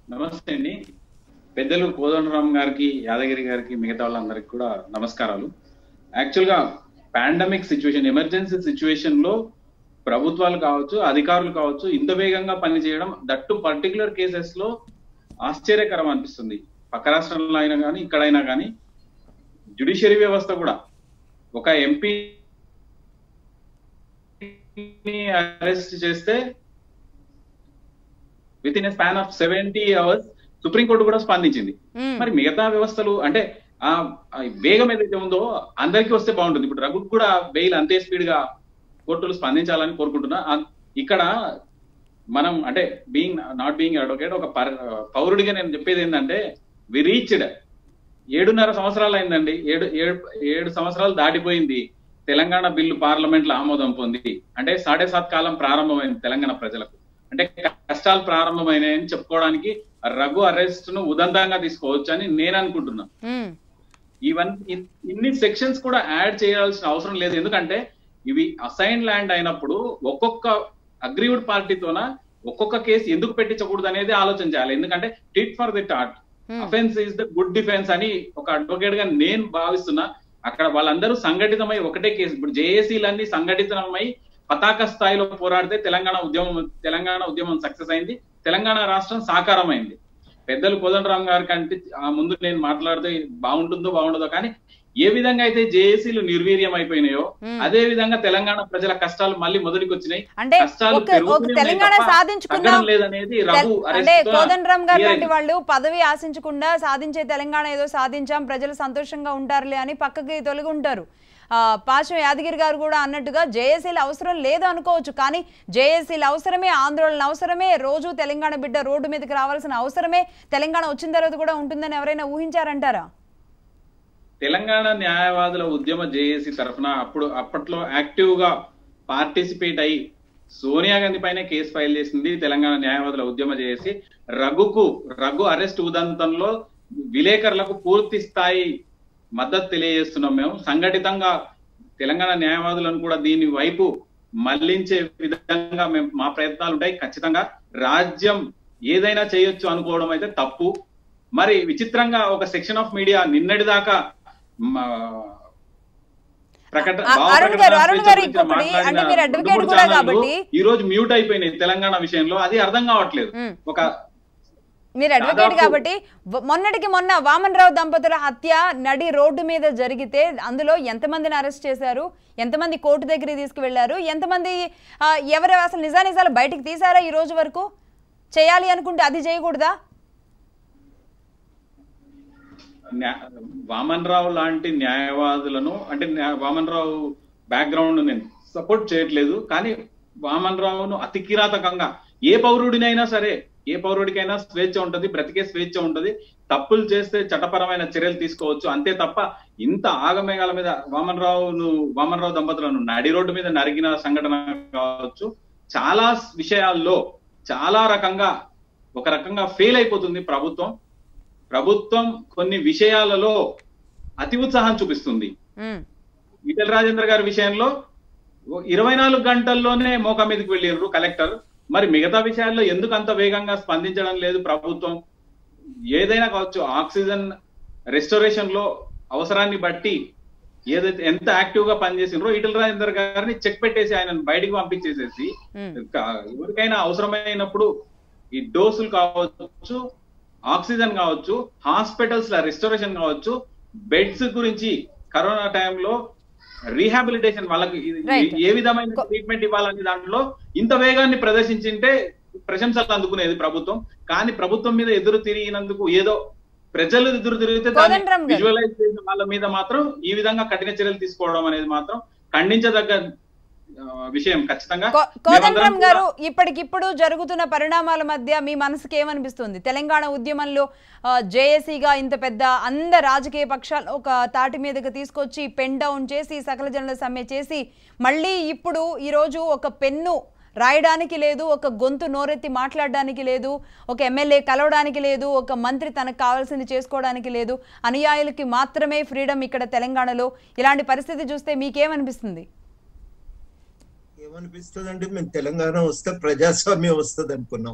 నమస్తే అండి పెద్దలు కోదండరామ్ గారికి యాదగిరి గారికి మిగతా వాళ్ళందరికీ కూడా నమస్కారాలు యాక్చువల్ గా పాండమిక్ సిచ్యువేషన్ ఎమర్జెన్సీ సిచ్యువేషన్ లో ప్రభుత్వాలు కావచ్చు అధికారులు కావచ్చు ఇంత వేగంగా పనిచేయడం దట్టు పర్టికులర్ కేసెస్ లో ఆశ్చర్యకరం అనిపిస్తుంది పక్క రాష్ట్రంలో అయినా కానీ ఇక్కడైనా కానీ జ్యుడిషియరీ వ్యవస్థ కూడా ఒక ఎంపీ అరెస్ట్ చేస్తే within span of seventy hours supreme court కూడా స్పందించింది మ్మ్. మరి మిగతా వ్యవస్థలు అంటే ఆ ఆ వేగం ఏదైతే ఉందో అందరికీ వస్తే బాగుంటుంది ఇప్పుడు రఘుకు కూడా బెయిల్ అంతే స్పీడ్ గా కోర్టులు స్పందించాలని కోరుకుంటున్నా ఆ- ఇక్కడ మనం అంటే బీయింగ్ నాట్ బీయింగ్ అడ్వకేట్ ఒక పర్- పౌరుడిగా నేను చెప్పేది ఏంటంటే వి రీచ్డ్ ఏడున్నర సంవత్సరాలు అయిందండి ఏడు ఏడు ఏడు సంవత్సరాలు దాటిపోయింది తెలంగాణ బిల్లు పార్లమెంట్ లో ఆమోదం పొంది అంటే సాడే సాత్ కాలం ప్రారంభమైంది తెలంగాణ ప్రజలకు అంటే కష్టాలు ప్రారంభమైనాయని చెప్పుకోవడానికి రఘు అరెస్ట్ ను ఉదంతంగా తీసుకోవచ్చు అని నేను అనుకుంటున్నా మ్మ్. ఈవన్ ఇన్- ఇన్ని సెక్షన్స్ కూడా యాడ్ చేయాల్సిన అవసరం లేదు ఎందుకంటే ఇవి అసైన్ ల్యాండ్ అయినప్పుడు ఒక్కొక్క అగ్రీవ్డ్ పార్టీతోన ఒక్కొక్క కేసు ఎందుకు పెట్టించకూడదు అనేది ఆలోచన చేయాలి ఎందుకంటే tit for the tat Hmm. Offence is the good defence అని ఒక అడ్వకేట్ గా నేను భావిస్తున్నా అక్కడ వాళ్ళందరూ సంఘటితమై ఒకటే కేసు ఇప్పుడు జేఏసీలన్నీ సంఘటితమై పతాక స్థాయిలో పోరాడితే తెలంగాణ ఉద్యమం తెలంగాణ ఉద్యమం సక్సెస్ అయింది తెలంగాణ రాష్ట్రం సాకారం అయింది పెద్దలు కోదండరామ్ గారి కంటే ఆ ముందు నేను మాట్లాడితే బాగుంటుందో బాగుండదో కానీ ఏ విధంగా అయితే జేఏసీలు నిర్వీర్యం అయిపోయినాయో Hmm. అదే విధంగా తెలంగాణ ప్రజల కష్టాలు మళ్ళీ మొదటికి వచ్చినాయి అంటే కష్టాలు ఒక ఒక పెరుగుతూనే ఉన్నాయి తెలంగాణ తప్ప సాధించుకున్నాం తగ్గడం లేదనేది రఘు తెల్- arrest అంటే తో కోదండరామ్ గారు clear లాంటి అయింది. వాళ్ళు పదవి ఆశించకుండా సాధించే తెలంగాణ ఏదో సాధించాం ప్రజలు సంతోషంగా ఉంటారులే అని పక్కకి తొలగి ఉంటారు ఆ, పాచం యాదగిరి గారు కూడా అన్నట్టుగా జేఏసీల అవసరం లేదు అనుకోవచ్చు కానీ జేఏసీల అవసరమే ఆందోళన అవసరమే రోజు తెలంగాణ బిడ్డ రోడ్డు మీదకి రావాల్సిన అవసరమే తెలంగాణ వచ్చిన తర్వాత కూడా ఉంటుందని ఎవరైనా ఊహించారంటారా తెలంగాణ న్యాయవాదుల ఉద్యమ జేఏసీ తరఫున అప్పుడు అప్పట్లో యాక్టివ్ గా పార్టిసిపేట్ అయి సోనియా గాంధీ పైన కేసు ఫైల్ చేసింది తెలంగాణ న్యాయవాదుల ఉద్యమ జేఏసీ రఘుకు రఘు అరెస్ట్ ఉదంతంలో విలేకరులకు పూర్తి స్థాయి మద్దతు తెలియజేస్తున్నాం మేము సంఘటితంగా తెలంగాణ న్యాయవాదులను కూడా దీని వైపు మళ్లించే విధంగా మేము మా ప్రయత్నాలు ఉంటాయి ఖచ్చితంగా రాజ్యం ఏదైనా చేయొచ్చు అనుకోవడం అయితే తప్పు మరి విచిత్రంగా ఒక సెక్షన్ ఆఫ్ మీడియా నిన్నటి దాకా మ, ప్రకట- అ- భావ అరుణ్ ప్రకటన గారు, అరుణ్ స్వేచ్ఛ గారు గురించి ఇంకొకటి, మాట్లాడిన అంటే మీరు రెండు advocate మూడు కూడా ఛానళ్ళు కాబట్టి- ఈ రోజు మ్యూట్ అయిపోయినాయి తెలంగాణ విషయంలో అది అర్థం కావట్లేదు మ్మ్. ఒక మీరు అడ్వకేట్ దాదాపు- కాబట్టి వ- మొన్నటికి మొన్న వామన్ రావు దంపతుల హత్య నడి రోడ్డు మీద జరిగితే అందులో ఎంతమందిని అరెస్ట్ చేశారు ఎంతమంది కోర్టు దగ్గరికి తీసుకువెళ్లారు ఎంతమంది ఆ, ఎవరు అసలు నిజానిజాలు బయటికి తీసారా ఈ రోజు వరకు చేయాలి అనుకుంటే అది చేయకూడదా న్యా- వామన్ రావు లాంటి న్యాయవాదులను అంటే న్యా- వామన్ రావు బ్యాక్గ్రౌండ్ నేను సపోర్ట్ చేయట్లేదు కానీ వామన్ రావును అతి కిరాతకంగా ఏ పౌరుడినైనా సరే ఏ పౌరుడికైనా స్వేచ్ఛ ఉంటది బ్రతికే స్వేచ్ఛ ఉంటది తప్పులు చేస్తే చట్టపరమైన చర్యలు తీసుకోవచ్చు అంతే తప్ప ఇంత ఆగమేఘాల మీద వామన్ రావును వామన్ రావు దంపతులను నడి రోడ్డు మీద నరికిన సంఘటన కావచ్చు చాలా విషయాల్లో చాలా రకంగా ఒక రకంగా ఫెయిల్ అయిపోతుంది ప్రభుత్వం ప్రభుత్వం కొన్ని విషయాలలో అతి ఉత్సాహం చూపిస్తుంది ఉమ్, ఈటెల రాజేంద్ర గారి విషయంలో ఇరవై నాలుగు గంటల్లోనే మోకా మీదకి వెళ్ళారు కలెక్టర్ మరి మిగతా విషయాల్లో ఎందుకు అంత వేగంగా స్పందించడం లేదు ప్రభుత్వం ఏదైనా కావచ్చు ఆక్సిజన్ రెస్టోరేషన్ లో అవసరాన్ని బట్టి ఏదైతే ఎంత యాక్టివ్ గా పనిచేసిండ్రో ఈటెల రాజేందర్ గారిని చెక్ పెట్టేసి ఆయన బయటికి పంపించేసేసి ఉమ్. కా- ఎవరికైనా అవసరమైనప్పుడు ఈ డోసులు కావచ్చు ఆక్సిజన్ కావచ్చు హాస్పిటల్స్ ల రెస్టోరేషన్ కావచ్చు బెడ్స్ గురించి కరోనా టైంలో రీహాబిలిటేషన్ వాళ్ళకి ఇది- Right. ఏ విధమైన ట్రీట్మెంట్ ఇవ్వాలనే దాంట్లో ఇంత వేగాన్ని ప్రదర్శించింటే ప్రశంసలు అందుకునేది ప్రభుత్వం కానీ ప్రభుత్వం మీద ఎదురు తిరిగినందుకు ఏదో ప్రజలు ఎదురు తిరిగితే దాన్ని కోదండరామ్ గారు. విజువలైజ్ చేసిన వాళ్ళ మీద మాత్రం ఈ విధంగా కఠిన చర్యలు తీసుకోవడం అనేది మాత్రం ఖండించదగ్గ ఆ, విషయం ఖచ్చితంగా కో- కోదండరామ్ మేమందరం గారు ఇప్పటికిప్పుడు జరుగుతున్న పరిణామాల మధ్య మీ మనసుకి ఏమనిపిస్తుంది తెలంగాణ ఉద్యమంలో జేఏసీగా ఇంత పెద్ద అంద రాజకీయ పక్షాలు ఒక తాటి మీదకి తీసుకొచ్చి పెన్ డౌన్ చేసి సకల జనుల సమ్మె చేసి మళ్ళీ ఇప్పుడు ఈరోజు ఒక పెన్ను రాయడానికి లేదు ఒక గొంతు నోరెత్తి మాట్లాడడానికి లేదు ఒక ఎమ్మెల్యే కలవడానికి లేదు ఒక మంత్రి తనకు కావాల్సింది చేసుకోవడానికి లేదు అనుయాయులకి మాత్రమే ఫ్రీడమ్ ఇక్కడ తెలంగాణలో ఇలాంటి పరిస్థితి చూస్తే మీకేమనిపిస్తుంది ఏమనిపిస్తుంది అంటే మేము తెలంగాణ వస్తే ప్రజాస్వామ్యం వస్తుంది అనుకున్నాం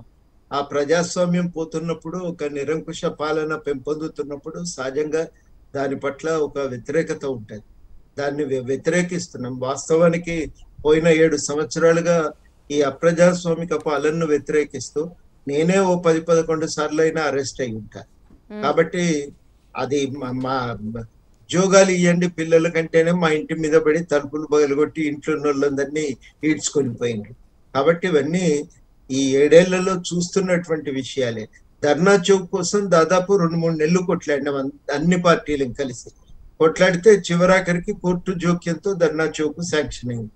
ఆ ప్రజాస్వామ్యం పోతున్నప్పుడు ఒక నిరంకుశ పాలన పెంపొందుతున్నప్పుడు సహజంగా దాని పట్ల ఒక వ్యతిరేకత ఉంటుంది దాన్ని వ్య- వ్యతిరేకిస్తున్నాం వాస్తవానికి పోయిన ఏడు సంవత్సరాలుగా ఈ అప్రజాస్వామిక పాలనను వ్యతిరేకిస్తూ నేనే ఓ పది పదకొండు సార్లు అయినా అరెస్ట్ అయి ఉంటా కాబట్టి అది మా- మా ఉద్యోగాలు ఇవ్వండి పిల్లల కంటేనే మా ఇంటి మీద పడి తలుపులు పగలగొట్టి ఇంట్లో ఉన్న వాళ్ళందరినీ ఈడ్చుకొని పోయిండ్రు కాబట్టి ఇవన్నీ ఈ ఏడేళ్లలో చూస్తున్నటువంటి విషయాలే ధర్నా చౌక్ కోసం దాదాపు రెండు మూడు నెలలు కొట్లాడినాం అన్- అన్ని పార్టీలు కలిసి కొట్లాడితే చివరాఖరికి కోర్టు జోక్యంతో ధర్నా చౌక్ శాంక్షన్ అయింది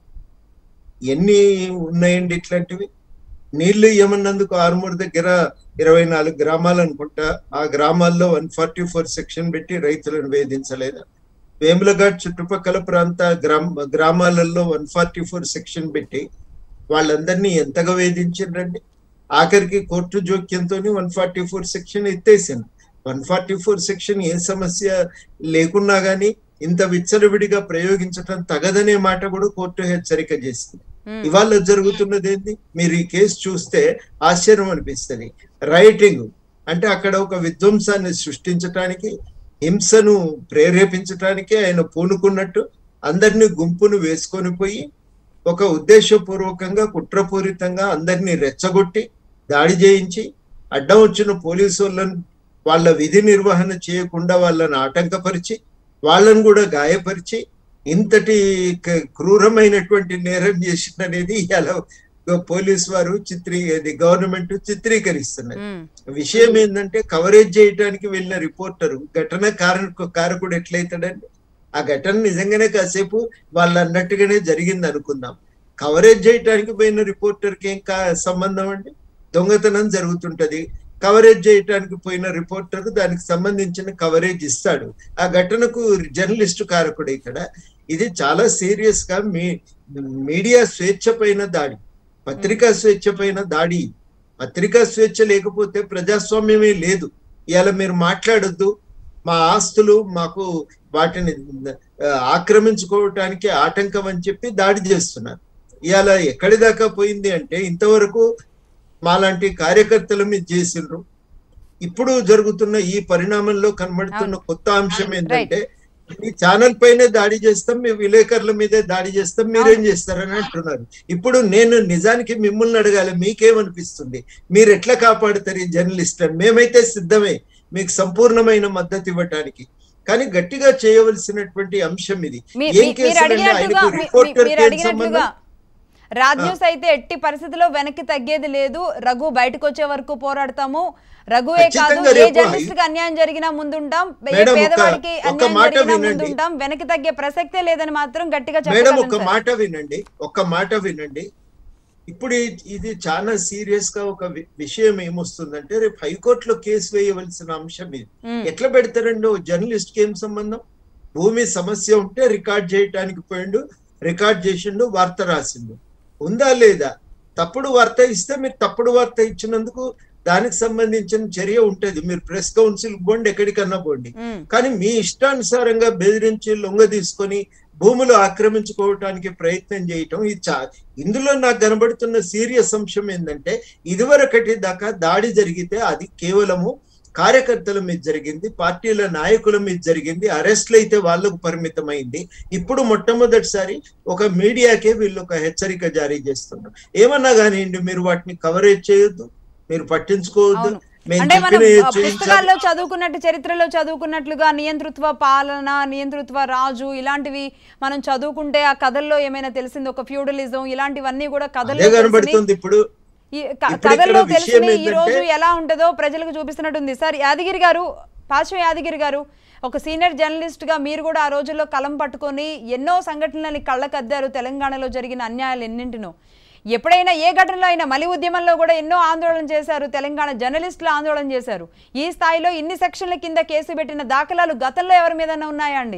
ఎన్ని ఉన్నాయండి ఇట్లాంటివి నీళ్లు ఇవ్వమన్నందుకు ఆరుమూరు దగ్గర ఇరవై నాలుగు గ్రామాలు అనుకుంటా ఆ గ్రామాల్లో వన్ ఫార్టీ ఫోర్ సెక్షన్ పెట్టి రైతులను వేధించలేదా వేములఘాట్ చుట్టుపక్కల ప్రాంత గ్రామ గ్రామాలలో వన్ ఫార్టీ ఫోర్ సెక్షన్ పెట్టి వాళ్ళందరినీ ఎంతగా వేధించిండ్రండి ఆఖరికి కోర్టు జోక్యంతో వన్ ఫార్టీ ఫోర్ సెక్షన్ ఎత్తేసింది వన్ ఫార్టీ ఫోర్ సెక్షన్ ఏ సమస్య లేకున్నా గానీ ఇంత విచ్చలవిడిగా ప్రయోగించటం తగదనే మాట కూడా కోర్టు హెచ్చరిక చేసింది ఇవాళ జరుగుతున్నది ఏంటి మీరు ఈ కేసు చూస్తే ఆశ్చర్యం అనిపిస్తుంది రైటింగ్ అంటే అక్కడ ఒక విధ్వంసాన్ని సృష్టించటానికి హింసను ప్రేరేపించటానికి ఆయన పూనుకున్నట్టు అందరినీ గుంపును వేసుకొని పోయి ఒక ఉద్దేశపూర్వకంగా కుట్రపూరితంగా అందరినీ రెచ్చగొట్టి దాడి చేయించి అడ్డం వచ్చిన పోలీసు వాళ్ళను వాళ్ళ విధి నిర్వహణ చేయకుండా వాళ్ళని ఆటంకపరిచి వాళ్ళను కూడా గాయపరిచి ఇంతటి క- క్రూరమైనటువంటి నేరం చేసిందనేది ఇలా పోలీస్ వారు చిత్రీ అది గవర్నమెంట్ చిత్రీకరిస్తున్నది విషయం ఏంటంటే కవరేజ్ చేయడానికి వెళ్ళిన రిపోర్టరు ఘటన కారణ కారకుడు ఎట్లయితాడండి ఆ ఘటన నిజంగానే కాసేపు వాళ్ళు అన్నట్టుగానే జరిగింది అనుకుందాం కవరేజ్ చేయడానికి పోయిన రిపోర్టర్కి ఏం కా సంబంధం అండి దొంగతనం జరుగుతుంటది కవరేజ్ చేయడానికి పోయిన రిపోర్టర్ దానికి సంబంధించిన కవరేజ్ ఇస్తాడు ఆ ఘటనకు జర్నలిస్ట్ కారకుడు ఇక్కడ ఇది చాలా సీరియస్ గా మీ మీడియా స్వేచ్ఛ పైన దాడి పత్రికా స్వేచ్ఛ పైన దాడి పత్రికా స్వేచ్ఛ లేకపోతే ప్రజాస్వామ్యమే లేదు ఇవాళ మీరు మాట్లాడొద్దు మా ఆస్తులు మాకు వాటిని ఆ, ఆక్రమించుకోవటానికి ఆటంకం అని చెప్పి దాడి చేస్తున్నారు ఇవాళ ఎక్కడి దాకా పోయింది అంటే ఇంతవరకు మాలాంటి కార్యకర్తల మీద చేసిండ్రు ఇప్పుడు జరుగుతున్న ఈ పరిణామంలో కనబడుతున్న కొత్త అంశం అవును, ఏంటంటే మీ ఛానల్ పైనే దాడి చేస్తాం మీ విలేకరుల మీదే దాడి చేస్తాం మీరేం చేస్తారని అంటున్నారు ఇప్పుడు నేను నిజానికి మిమ్మల్ని అడగాలి మీకేమనిపిస్తుంది మీరు ఎట్లా కాపాడుతారు ఈ జర్నలిస్ట్ అని మేమైతే సిద్ధమే మీకు సంపూర్ణమైన మద్దతు ఇవ్వటానికి కానీ గట్టిగా చేయవలసినటువంటి అంశం ఇది మీ- ఏం మీ- మీరు కేసులండి అడిగినట్టుగా ఆయనకు మీ- మీ- రిపోర్టర్ మీరు అడిగినట్లుగా సంబంధం రాజ్ న్యూస్ అయితే ఎట్టి పరిస్థితిలో వెనక్కి తగ్గేది లేదు రఘు బయటకు వచ్చే వరకు పోరాడతాము రఘువే కాదు ఖచ్చితంగా ఏ రేపు జర్నలిస్ట్ కి అన్యాయం జరిగినా ముందుంటాం ఏ మేడం, ఒక- పేదవాడికి ఒక అన్యాయం మాట జరిగినా వినండి. ముందుంటాం వెనక్కి తగ్గే ప్రసక్తే లేదని మాత్రం గట్టిగా మేడం చెప్పగలను ఒక సార్. మాట వినండి ఒక మాట వినండి ఇప్పుడు ఈ- ఇది చాలా సీరియస్ గా ఒక వి- విషయం ఏమొస్తుందంటే రేపు హైకోర్టులో కేసు వేయవలసిన అంశం ఇది మ్మ్. ఎట్లా పెడతారండి ఓ జర్నలిస్ట్ కి ఏం సంబంధం భూమి సమస్య ఉంటే రికార్డ్ చేయటానికి పోయిండు రికార్డ్ చేసిండు వార్త రాసిండు ఉందా లేదా తప్పుడు వార్త ఇస్తే మీరు తప్పుడు వార్త ఇచ్చినందుకు దానికి సంబంధించిన చర్య ఉంటది మీరు ప్రెస్ కౌన్సిల్ పోండి ఎక్కడికన్నా పోండి మ్మ్. కానీ మీ ఇష్టానుసారంగా బెదిరించి లొంగ తీసుకొని భూములు ఆక్రమించుకోవటానికి ప్రయత్నం చేయటం ఇది చా ఇందులో నాకు కనబడుతున్న సీరియస్ అంశం ఏంటంటే ఇదివరకటి దాకా దాడి జరిగితే అది కేవలము కార్యకర్తల మీద జరిగింది పార్టీల నాయకుల మీద జరిగింది అరెస్ట్లు అయితే వాళ్ళకు పరిమితమైంది ఇప్పుడు మొట్టమొదటిసారి ఒక మీడియాకే వీళ్ళు ఒక హెచ్చరిక జారీ చేస్తున్నారు ఏమన్నా కానివ్వండి మీరు వాటిని కవరేజ్ చేయొద్దు మీరు పట్టించుకోవద్దు అవును. మేము అంటే మనం చెప్పిన ఆ, చేయించాలి. పుస్తకాల్లో చదువుకున్నట్టు చరిత్రలో చదువుకున్నట్లుగా నియంతృత్వ పాలన నియంతృత్వ రాజు ఇలాంటివి మనం చదువుకుంటే ఆ కథల్లో ఏమైనా తెలిసింది ఒక ఫ్యూడలిజం ఇలాంటివన్నీ కూడా అదే కథల్లో తెలిసినాయి. కనబడుతుంది ఇప్పుడు ఈ క- ఇప్పుడు కథల్లో ఇక్కడ విషయం తెలిసిన ఈ ఏంటంటే- రోజు ఎలా ఉంటుందో ప్రజలకు చూపిస్తున్నట్టుంది సార్ యాదగిరి గారు పాశ్వ యాదగిరి గారు ఒక సీనియర్ జర్నలిస్ట్ గా మీరు కూడా ఆ రోజుల్లో కలం పట్టుకొని ఎన్నో సంఘటనలని కళ్ళకద్దారు తెలంగాణలో జరిగిన అన్యాయాలు ఎన్నింటినో ఎప్పుడైనా ఏ ఘటనలో అయినా మలి ఉద్యమంలో కూడా ఎన్నో ఆందోళన చేశారు తెలంగాణ జర్నలిస్టులు ఆందోళన చేశారు ఈ స్థాయిలో ఇన్ని సెక్షన్ల కింద కేసు పెట్టిన దాఖలాలు గతంలో ఎవరి మీద ఉన్నాయా అండి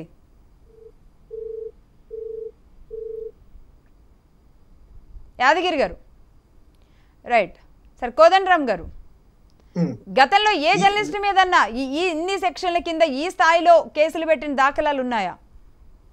యాదగిరి గారు రైట్ సార్ కోదండరామ్ గారు ఉమ్. గతంలో ఏ జర్నలిస్ట్ మీదన్నా ఈ ఈ ఇన్ని సెక్షన్ల కింద ఈ స్థాయిలో కేసులు పెట్టిన దాఖలాలు ఉన్నాయా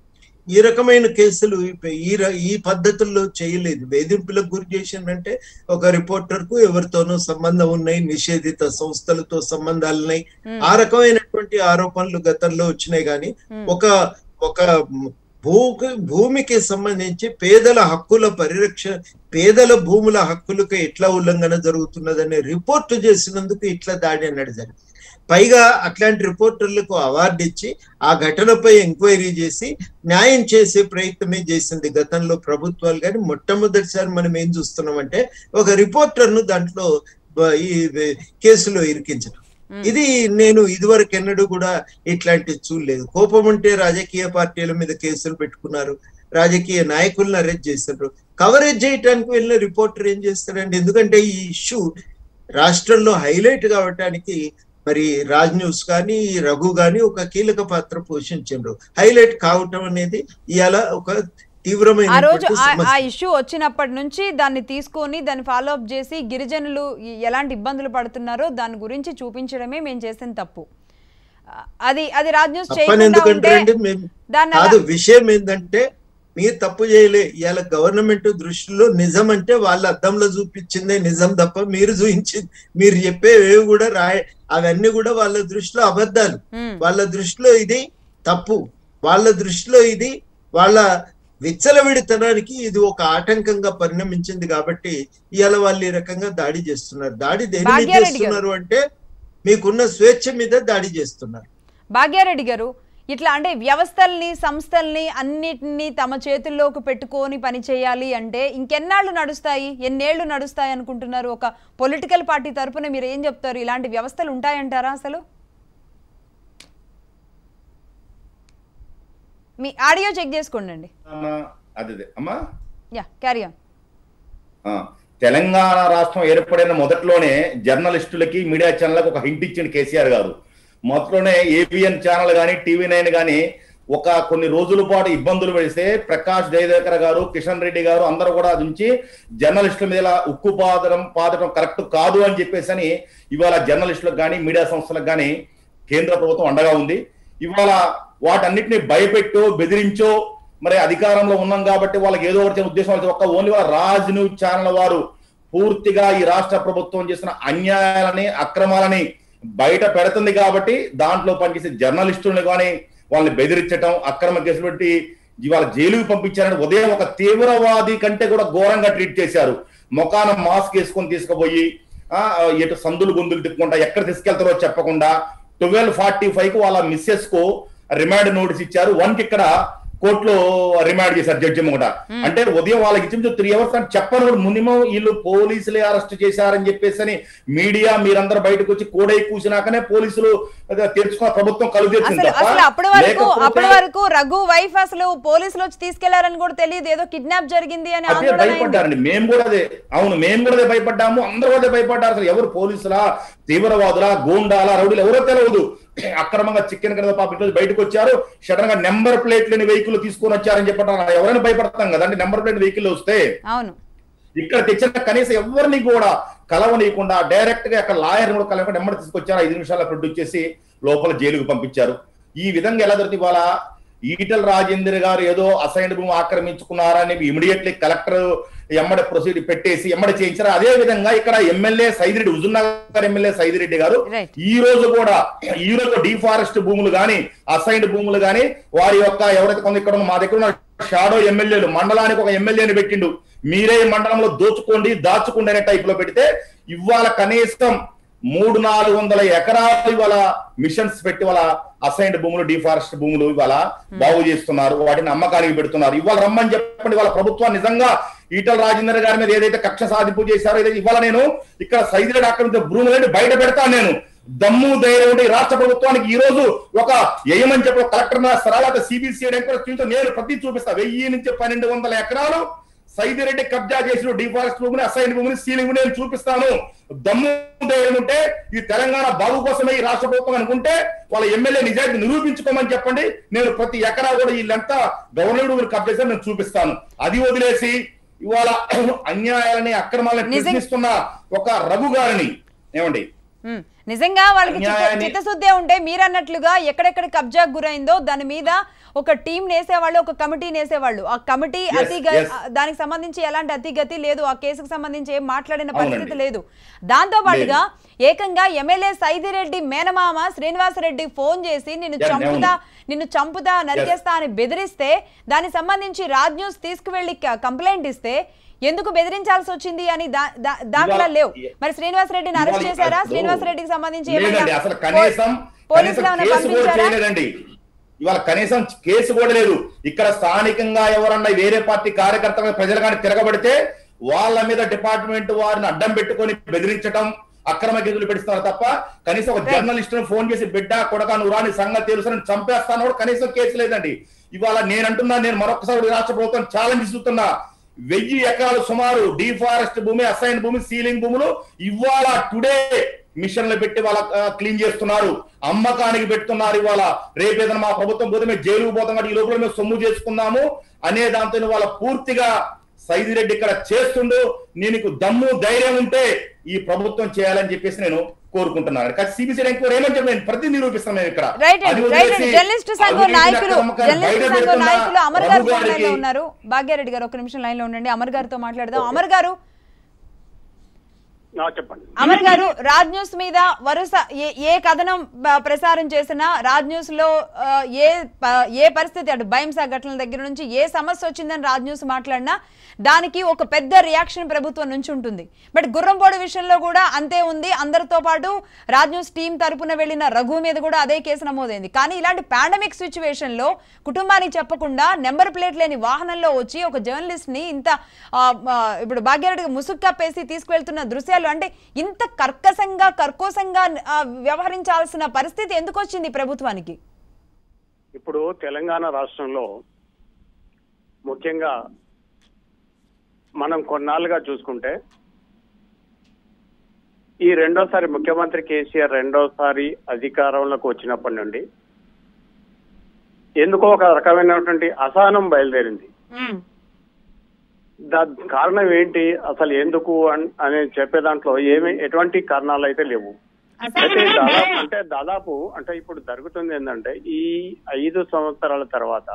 ఈ రకమైన కేసులు ఈ- ఈ ర- ఈ పద్ధతుల్లో చేయలేదు వేధింపులకు గురి చేసిందంటే ఒక రిపోర్టర్ కు ఎవరితోనో సంబంధం ఉన్నాయి నిషేధిత సంస్థలతో సంబంధాలు ఉన్నాయి ఆ రకమైనటువంటి ఆరోపణలు గతంలో వచ్చినాయి కానీ ఒక ఒక భూ భూమికి సంబంధించి పేదల హక్కుల పరిరక్ష పేదల భూముల హక్కులకు ఎట్లా ఉల్లంఘన జరుగుతున్నదనే రిపోర్టు చేసినందుకు ఇట్లా దాడి అన్నది జరిగింది పైగా అట్లాంటి రిపోర్టర్లకు అవార్డు ఇచ్చి ఆ ఘటనపై ఎంక్వైరీ చేసి న్యాయం చేసే ప్రయత్నమే చేసింది గతంలో ప్రభుత్వాలు కానీ మొట్టమొదటిసారి మనం ఏం చూస్తున్నామంటే ఒక రిపోర్టర్ను దాంట్లో బ- ఈ కేసులో ఇరికించడం ఇది నేను ఇదివరకు ఎన్నడూ కూడా ఇట్లాంటివి చూడలేదు కోపం ఉంటే రాజకీయ పార్టీల మీద కేసులు పెట్టుకున్నారు రాజకీయ నాయకులను అరెస్ట్ చేశారు కవరేజ్ చేయడానికి వెళ్ళిన రిపోర్టర్ ఏం చేస్తారండి ఎందుకంటే ఈ ఇష్యూ రాష్ట్రంలో హైలైట్ కావటానికి మరి రాజ్ న్యూస్ కానీ రఘు కానీ ఒక కీలక పాత్ర పోషించారు హైలైట్ కావటం అనేది ఇవాళ ఒక ఆ రోజు తీవ్రమైన ఆ- ఆ సమస్య ఇష్యూ వచ్చినప్పటి నుంచి దాన్ని తీసుకొని దాన్ని ఫాలో అప్ చేసి గిరిజనులు ఈ- ఎలాంటి ఇబ్బందులు పడుతున్నారో దాని గురించి చూపించడమే మేము చేసిన తప్పు ఆ, అది అది రాజ్ న్యూస్ తప్పని చేయకుండా ఉంటే ఎందుకంటారండి మేము దాన్ని కాదు అలా- విషయం ఏంటంటే మీరు తప్పు చేయలే ఇవాళ గవర్నమెంట్ దృష్టిలో నిజం అంటే వాళ్ళ అద్దంలో చూపించిందే నిజం తప్ప మీరు చూపించింది మీరు చెప్పేవి కూడా రాయ అవన్నీ కూడా వాళ్ళ దృష్టిలో అబద్ధాలు ఉమ్, వాళ్ళ దృష్టిలో ఇది తప్పు వాళ్ళ దృష్టిలో ఇది వాళ్ళ విచ్చలవిడితనానికి ఇది ఒక ఆటంకంగా పరిణమించింది కాబట్టి ఇవాళ వాళ్ళు ఈ రకంగా దాడి చేస్తున్నారు దాడి దేని మీద భాగ్యారెడ్డి గారు. చేస్తున్నారు అంటే మీకున్న స్వేచ్ఛ మీద దాడి చేస్తున్నారు భాగ్యారెడ్డి గారు ఇట్లా అంటే వ్యవస్థల్ని సంస్థల్ని అన్నిటినీ తమ చేతుల్లోకి పెట్టుకొని పని చేయాలి అంటే ఇంకెన్నాళ్ళు నడుస్తాయి ఎన్నేళ్లు నడుస్తాయి అనుకుంటున్నారు ఒక పొలిటికల్ పార్టీ తరపున మీరు ఏం చెప్తారు ఇలాంటి వ్యవస్థలు ఉంటాయంటారా అసలు మీ ఆడియో చెక్ చేసుకోండి అండి అమ్మా, అదే అదే. అమ్మా యా క్యారీ ఆన్ ఆ, తెలంగాణ రాష్ట్రం ఏర్పడిన మొదట్లోనే జర్నలిస్టులకి మీడియా ఛానళ్ళకి ఒక హింట్ ఇచ్చింది కేసీఆర్ గారు మొదట్లోనే ఏబిఎన్ ఛానల్ కానీ టీవీ నైన్ కానీ ఒక కొన్ని రోజుల పాటు ఇబ్బందులు పెడితే ప్రకాష్ జయదేకర్ గారు కిషన్ రెడ్డి గారు అందరూ కూడా అది నుంచి జర్నలిస్టుల మీద ఉక్కు పాదడం పాదడం కరెక్ట్ కాదు అని చెప్పేసి అని ఇవాళ జర్నలిస్టులకు కానీ మీడియా సంస్థలకు కానీ కేంద్ర ప్రభుత్వం అండగా ఉంది ఇవాళ వాటన్నిటిని భయపెట్టో బెదిరించో మరి అధికారంలో ఉన్నాం కాబట్టి వాళ్ళకి ఏదో ఒకటి ఉద్దేశం వాళ్ళకి ఒక్క ఓన్లీ వాళ్ళ రాజ్ న్యూస్ ఛానల్ వారు పూర్తిగా ఈ రాష్ట్ర ప్రభుత్వం చేసిన అన్యాయాలని అక్రమాలని బయట పెడుతుంది కాబట్టి దాంట్లో పనిచేసే జర్నలిస్టులను కానీ వాళ్ళని బెదిరించటం అక్రమ కేసులు పెట్టి ఇవాళ జైలుకి పంపించారని ఉదయం ఒక తీవ్రవాది కంటే కూడా ఘోరంగా ట్రీట్ చేశారు మొకాన మాస్క్ వేసుకొని తీసుకుపోయి ఆ, ఎటు సందులు గొంతులు తిప్పుకుంటా ఎక్కడ తీసుకెళ్తారో చెప్పకుండా ట్వెల్వ్ ఫార్టీ ఫైవ్ కు వాళ్ళ మిస్సెస్ కు రిమాండ్ నోటీస్ ఇచ్చారు వన్ కి ఇక్కడ కోర్టులో రిమాండ్ చేశారు జడ్జి ముంగట అంటే ఉదయం వాళ్ళకి ఇచ్చిన త్రీ అవర్స్ అని చెప్పను కూడా మినిమం వీళ్ళు పోలీసులే అరెస్ట్ చేశారని చెప్పేసి అని మీడియా మీరందరూ బయటకు వచ్చి కోడై కూసినాకనే పోలీసులు అదే తెరుచుకున్న ప్రభుత్వం కలు తెరిచింది అసలు తప్ప అసలు అప్పటి వరకు లేకపోతే- అప్పటి వరకు రఘు వైఫ్ అసలు పోలీసులు వచ్చి తీసుకెళ్లారని కూడా తెలియదు ఏదో కిడ్నాప్ జరిగింది అని అదే ఆందోళన అయింది. భయపడ్డారండి మేము కూడా అదే అవును మేము కూడా అదే భయపడ్డాము అందరూ అదే భయపడ్డారు అసలు ఎవరు పోలీసులా తీవ్రవాదులా గూండాలా రౌడీలు ఎవరో తెలియదు అక్రమంగా చికెన్ కింద పాప ఇంట్లో బయటకు వచ్చారు సడన్ గా నెంబర్ ప్లేట్ లేని వెహికల్ తీసుకొని వచ్చారని చెప్పడం ఎవరైనా భయపడతాం కదా అంటే నెంబర్ ప్లేట్ వెహికల్ వస్తే అవును ఇక్కడ తెచ్చిన కనీసం ఎవరిని కూడా కలవనీయకుండా డైరెక్ట్ గా అక్కడ లాయర్ కూడా కలవకుండా నెంబర్ తీసుకొచ్చారు ఐదు నిమిషాల ప్రొడ్యూస్ చేసి లోపల జైలుకు పంపించారు ఈ విధంగా ఎలా దొరికి ఇవాళ ఈటల రాజేందర్ గారు ఏదో అసైన్డ్ భూమి ఆక్రమించుకున్నారని ఇమీడియట్లీ కలెక్టర్ ఎమ్మడ ప్రొసీడ్ పెట్టేసి ఎమ్మడ చేయించారు అదే విధంగా ఇక్కడ ఎమ్మెల్యే సైదిరెడ్డి హుజుర్నగర్ ఎమ్మెల్యే సైదిరెడ్డి గారు Right. ఈ రోజు కూడా ఈ రోజు డిఫారెస్ట్ భూములు గాని అసైన్డ్ భూములు గాని వారి యొక్క ఎవరైతే కొంత ఇక్కడ ఉన్న మా దగ్గర ఉన్న షాడో ఎమ్మెల్యేలు మండలానికి ఒక ఎమ్మెల్యేని పెట్టిండు మీరే ఈ మండలంలో దోచుకోండి దాచుకోండి అనే టైప్ లో పెడితే ఇవాళ కనీసం మూడు నాలుగు వందల ఎకరాలు ఇవాళ మిషన్స్ పెట్టి వాళ్ళ అసైన్డ్ భూములు డిఫారెస్ట్ భూములు ఇవాళ బాగు చేస్తున్నారు వాటిని అమ్మకానికి పెడుతున్నారు ఇవాళ రమ్మని చెప్పండి వాళ్ళ ప్రభుత్వం నిజంగా ఈటల రాజేందర్ గారి మీద ఏదైతే కక్ష సాధింపు చేశారో ఏదైతే ఇవాళ నేను ఇక్కడ సైదిరెడ్డి ఆక్రమించే భూములని బయట పెడతాను నేను దమ్ము ధైర్యం ఉంటే ఈ రాష్ట్ర ప్రభుత్వానికి ఈ రోజు ఒక ఏమని చెప్పి కలెక్టర్ తర్వాత సిబిసిఐ నేను ప్రతి చూపిస్తా వెయ్యి నుంచి పన్నెండు వందల ఎకరాలు సైదిరెడ్డి కబ్జా చేసిన డిఫారెస్ట్ భూమిని అసైన్ భూమిని సీలింగ్ నేను చూపిస్తాను దమ్ము ధైర్యం ఉంటే ఈ తెలంగాణ బాగు కోసమే ఈ రాష్ట్ర ప్రభుత్వం అనుకుంటే వాళ్ళ ఎమ్మెల్యే నిజాయితీ నిరూపించుకోమని చెప్పండి నేను ప్రతి ఎకరా కూడా వీళ్ళంతా గవర్నమెంట్ కబ్జా చేసి నేను చూపిస్తాను అది వదిలేసి ఇవాళ అన్యాయాలని అక్రమాలని నిజం- ప్రశ్నిస్తున్న ఒక రఘు గారిని ఏమండి ఉమ్. నిజంగా వాళ్ళకి చిత్త- అన్యాయాన్ని- చిత్తశుద్ధే ఉంటే మీరు అన్నట్లుగా ఎక్కడెక్కడ కబ్జా గురైందో దాని మీద ఒక టీం నేసేవాళ్ళు ఒక కమిటీ నేసేవాళ్ళు ఆ కమిటీ Yes, అతి గ- yes. దానికి సంబంధించి ఎలాంటి అతిగతి లేదు ఆ కేసుకు సంబంధించి ఏం మాట్లాడిన అవునండి. పరిస్థితి లేదు దాంతో పాటుగా ఏకంగా ఎమ్మెల్యే సైదిరెడ్డి మేనమామ శ్రీనివాసరెడ్డి ఫోన్ చేసి నిన్ను Yeah, చంపుతా అవును. నిన్ను చంపుతా నరికేస్తా అని బెదిరిస్తే దానికి సంబంధించి రాజ్ న్యూస్ తీసుకువెళ్లి క- కంప్లైంట్ ఇస్తే ఎందుకు బెదిరించాల్సి వచ్చింది అని దా- దా- దాఖలా ఇవాళ- లేవు మరి శ్రీనివాసరెడ్డిని అరెస్ట్ ఇవాళ చేశారా ఇప్పుడు శ్రీనివాసరెడ్డికి సంబంధించి లేదండి ఏమైనా అసలు కనీసం పో- పోలీసులు కనీసం ఏమైనా కేసు కూడా పంపించారా చేయలేదండి ఇవాళ కనీసం కేసు కూడా లేదు ఇక్కడ స్థానికంగా ఎవరన్నా వేరే పార్టీ కార్యకర్తలు ప్రజలు కానీ తిరగబడితే వాళ్ళ మీద డిపార్ట్మెంట్ వారిని అడ్డం పెట్టుకొని బెదిరించడం అక్రమ గెదులు పెడుతున్నారు తప్ప కనీసం ఒక జర్నలిస్ట్ ఫోన్ చేసి బిడ్డ కొడక నువ్వు రాని సంగతి తెలుసు అని చంపేస్తాను కూడా కనీసం కేసు లేదండి ఇవాళ నేను అంటున్నా నేను మరొకసారి రాష్ట్ర ప్రభుత్వం ఛాలెంజ్ ఇస్తున్నా వెయ్యి ఎకరాలు సుమారు డిఫారెస్ట్ భూమి అసైన్ భూమి సీలింగ్ భూములు ఇవాళ టుడే మిషన్లు పెట్టి వాళ్ళ క్లీన్ చేస్తున్నారు అమ్మకానికి పెడుతున్నారు ఇవాళ రేపు ఏదైనా మా ప్రభుత్వం పోతే మేము జైలుకు పోతాం కాబట్టి ఈ లోపల మేము సొమ్ము చేసుకుందాము అనే దాంతో వాళ్ళ పూర్తిగా సైదిరెడ్డి ఇక్కడ చేస్తుండు నీకు దమ్ము ధైర్యం ఉంటే ఈ ప్రభుత్వం చేయాలని చెప్పేసి నేను కోరుకుంటున్నాను కానీ సిబిసిఐ ఎంక్వైరీ ఏమని చెప్పి నేను ప్రతి నిరూపిస్తాను మేము ఇక్కడ రైట్ అది అండి రైట్ వదిలేసి అండి జర్నలిస్ట్ సంఘం అవినీతి నాయకులు అక్రమకాన్ని జర్నలిస్ట్ బయట సంఘం పెడుతున్న నాయకులు అమర్ గారు రఘు ఫోన్ లైన్ లో గారికి ఉన్నారు భాగ్యారెడ్డి గారు ఒక నిమిషం లైన్ లో ఉండండి అమర్ గారితో మాట్లాడదాం అమర్ గారు ఆ, చెప్పండి అమర్ గారు రాజ్ న్యూస్ మీద వరుస ఏ ఏ కథనం బ- ప్రసారం చేసినా రాజ్ న్యూస్ లో ఆ, ఏ ప- ఏ పరిస్థితి అటు భయంసా ఘటనల దగ్గర నుంచి ఏ సమస్య వచ్చిందని రాజ్ న్యూస్ మాట్లాడినా దానికి ఒక పెద్ద రియాక్షన్ ప్రభుత్వం నుంచి ఉంటుంది బట్ గుర్రంపోడు విషయంలో కూడా అంతే ఉంది అందరితో పాటు రాజ్ న్యూస్ టీం తరపున వెళ్ళిన రఘు మీద కూడా అదే కేసు నమోదైంది కానీ ఇలాంటి పాండమిక్ సిచ్యువేషన్ లో కుటుంబానికి చెప్పకుండా నెంబర్ ప్లేట్ లేని వాహనంలో వచ్చి ఒక జర్నలిస్ట్ ని ఇంత ఆ, ఆ, ఇప్పుడు భాగ్యరెడ్డికి ముసుగు కప్పేసి తీసుకువెళ్తున్న దృశ్యాలు అంటే ఇంత కర్కశంగా కర్కోశంగా ఆ, వ్యవహరించాల్సిన పరిస్థితి ఎందుకు వచ్చింది ప్రభుత్వానికి ఇప్పుడు తెలంగాణ రాష్ట్రంలో ముఖ్యంగా మనం కొన్నాళ్ళుగా చూసుకుంటే ఈ రెండోసారి ముఖ్యమంత్రి కేసీఆర్ రెండోసారి అధికారంలోకి వచ్చినప్పటి నుండి ఎందుకో ఒక రకమైనటువంటి అసహనం బయలుదేరింది దా కారణం ఏంటి అసలు ఎందుకు అన్- అని చెప్పే దాంట్లో ఏమి ఎటువంటి కారణాలు అయితే లేవు అయితే దాదాపు అంటే దాదాపు అంటే ఇప్పుడు జరుగుతుంది ఏంటంటే ఈ ఐదు సంవత్సరాల తర్వాత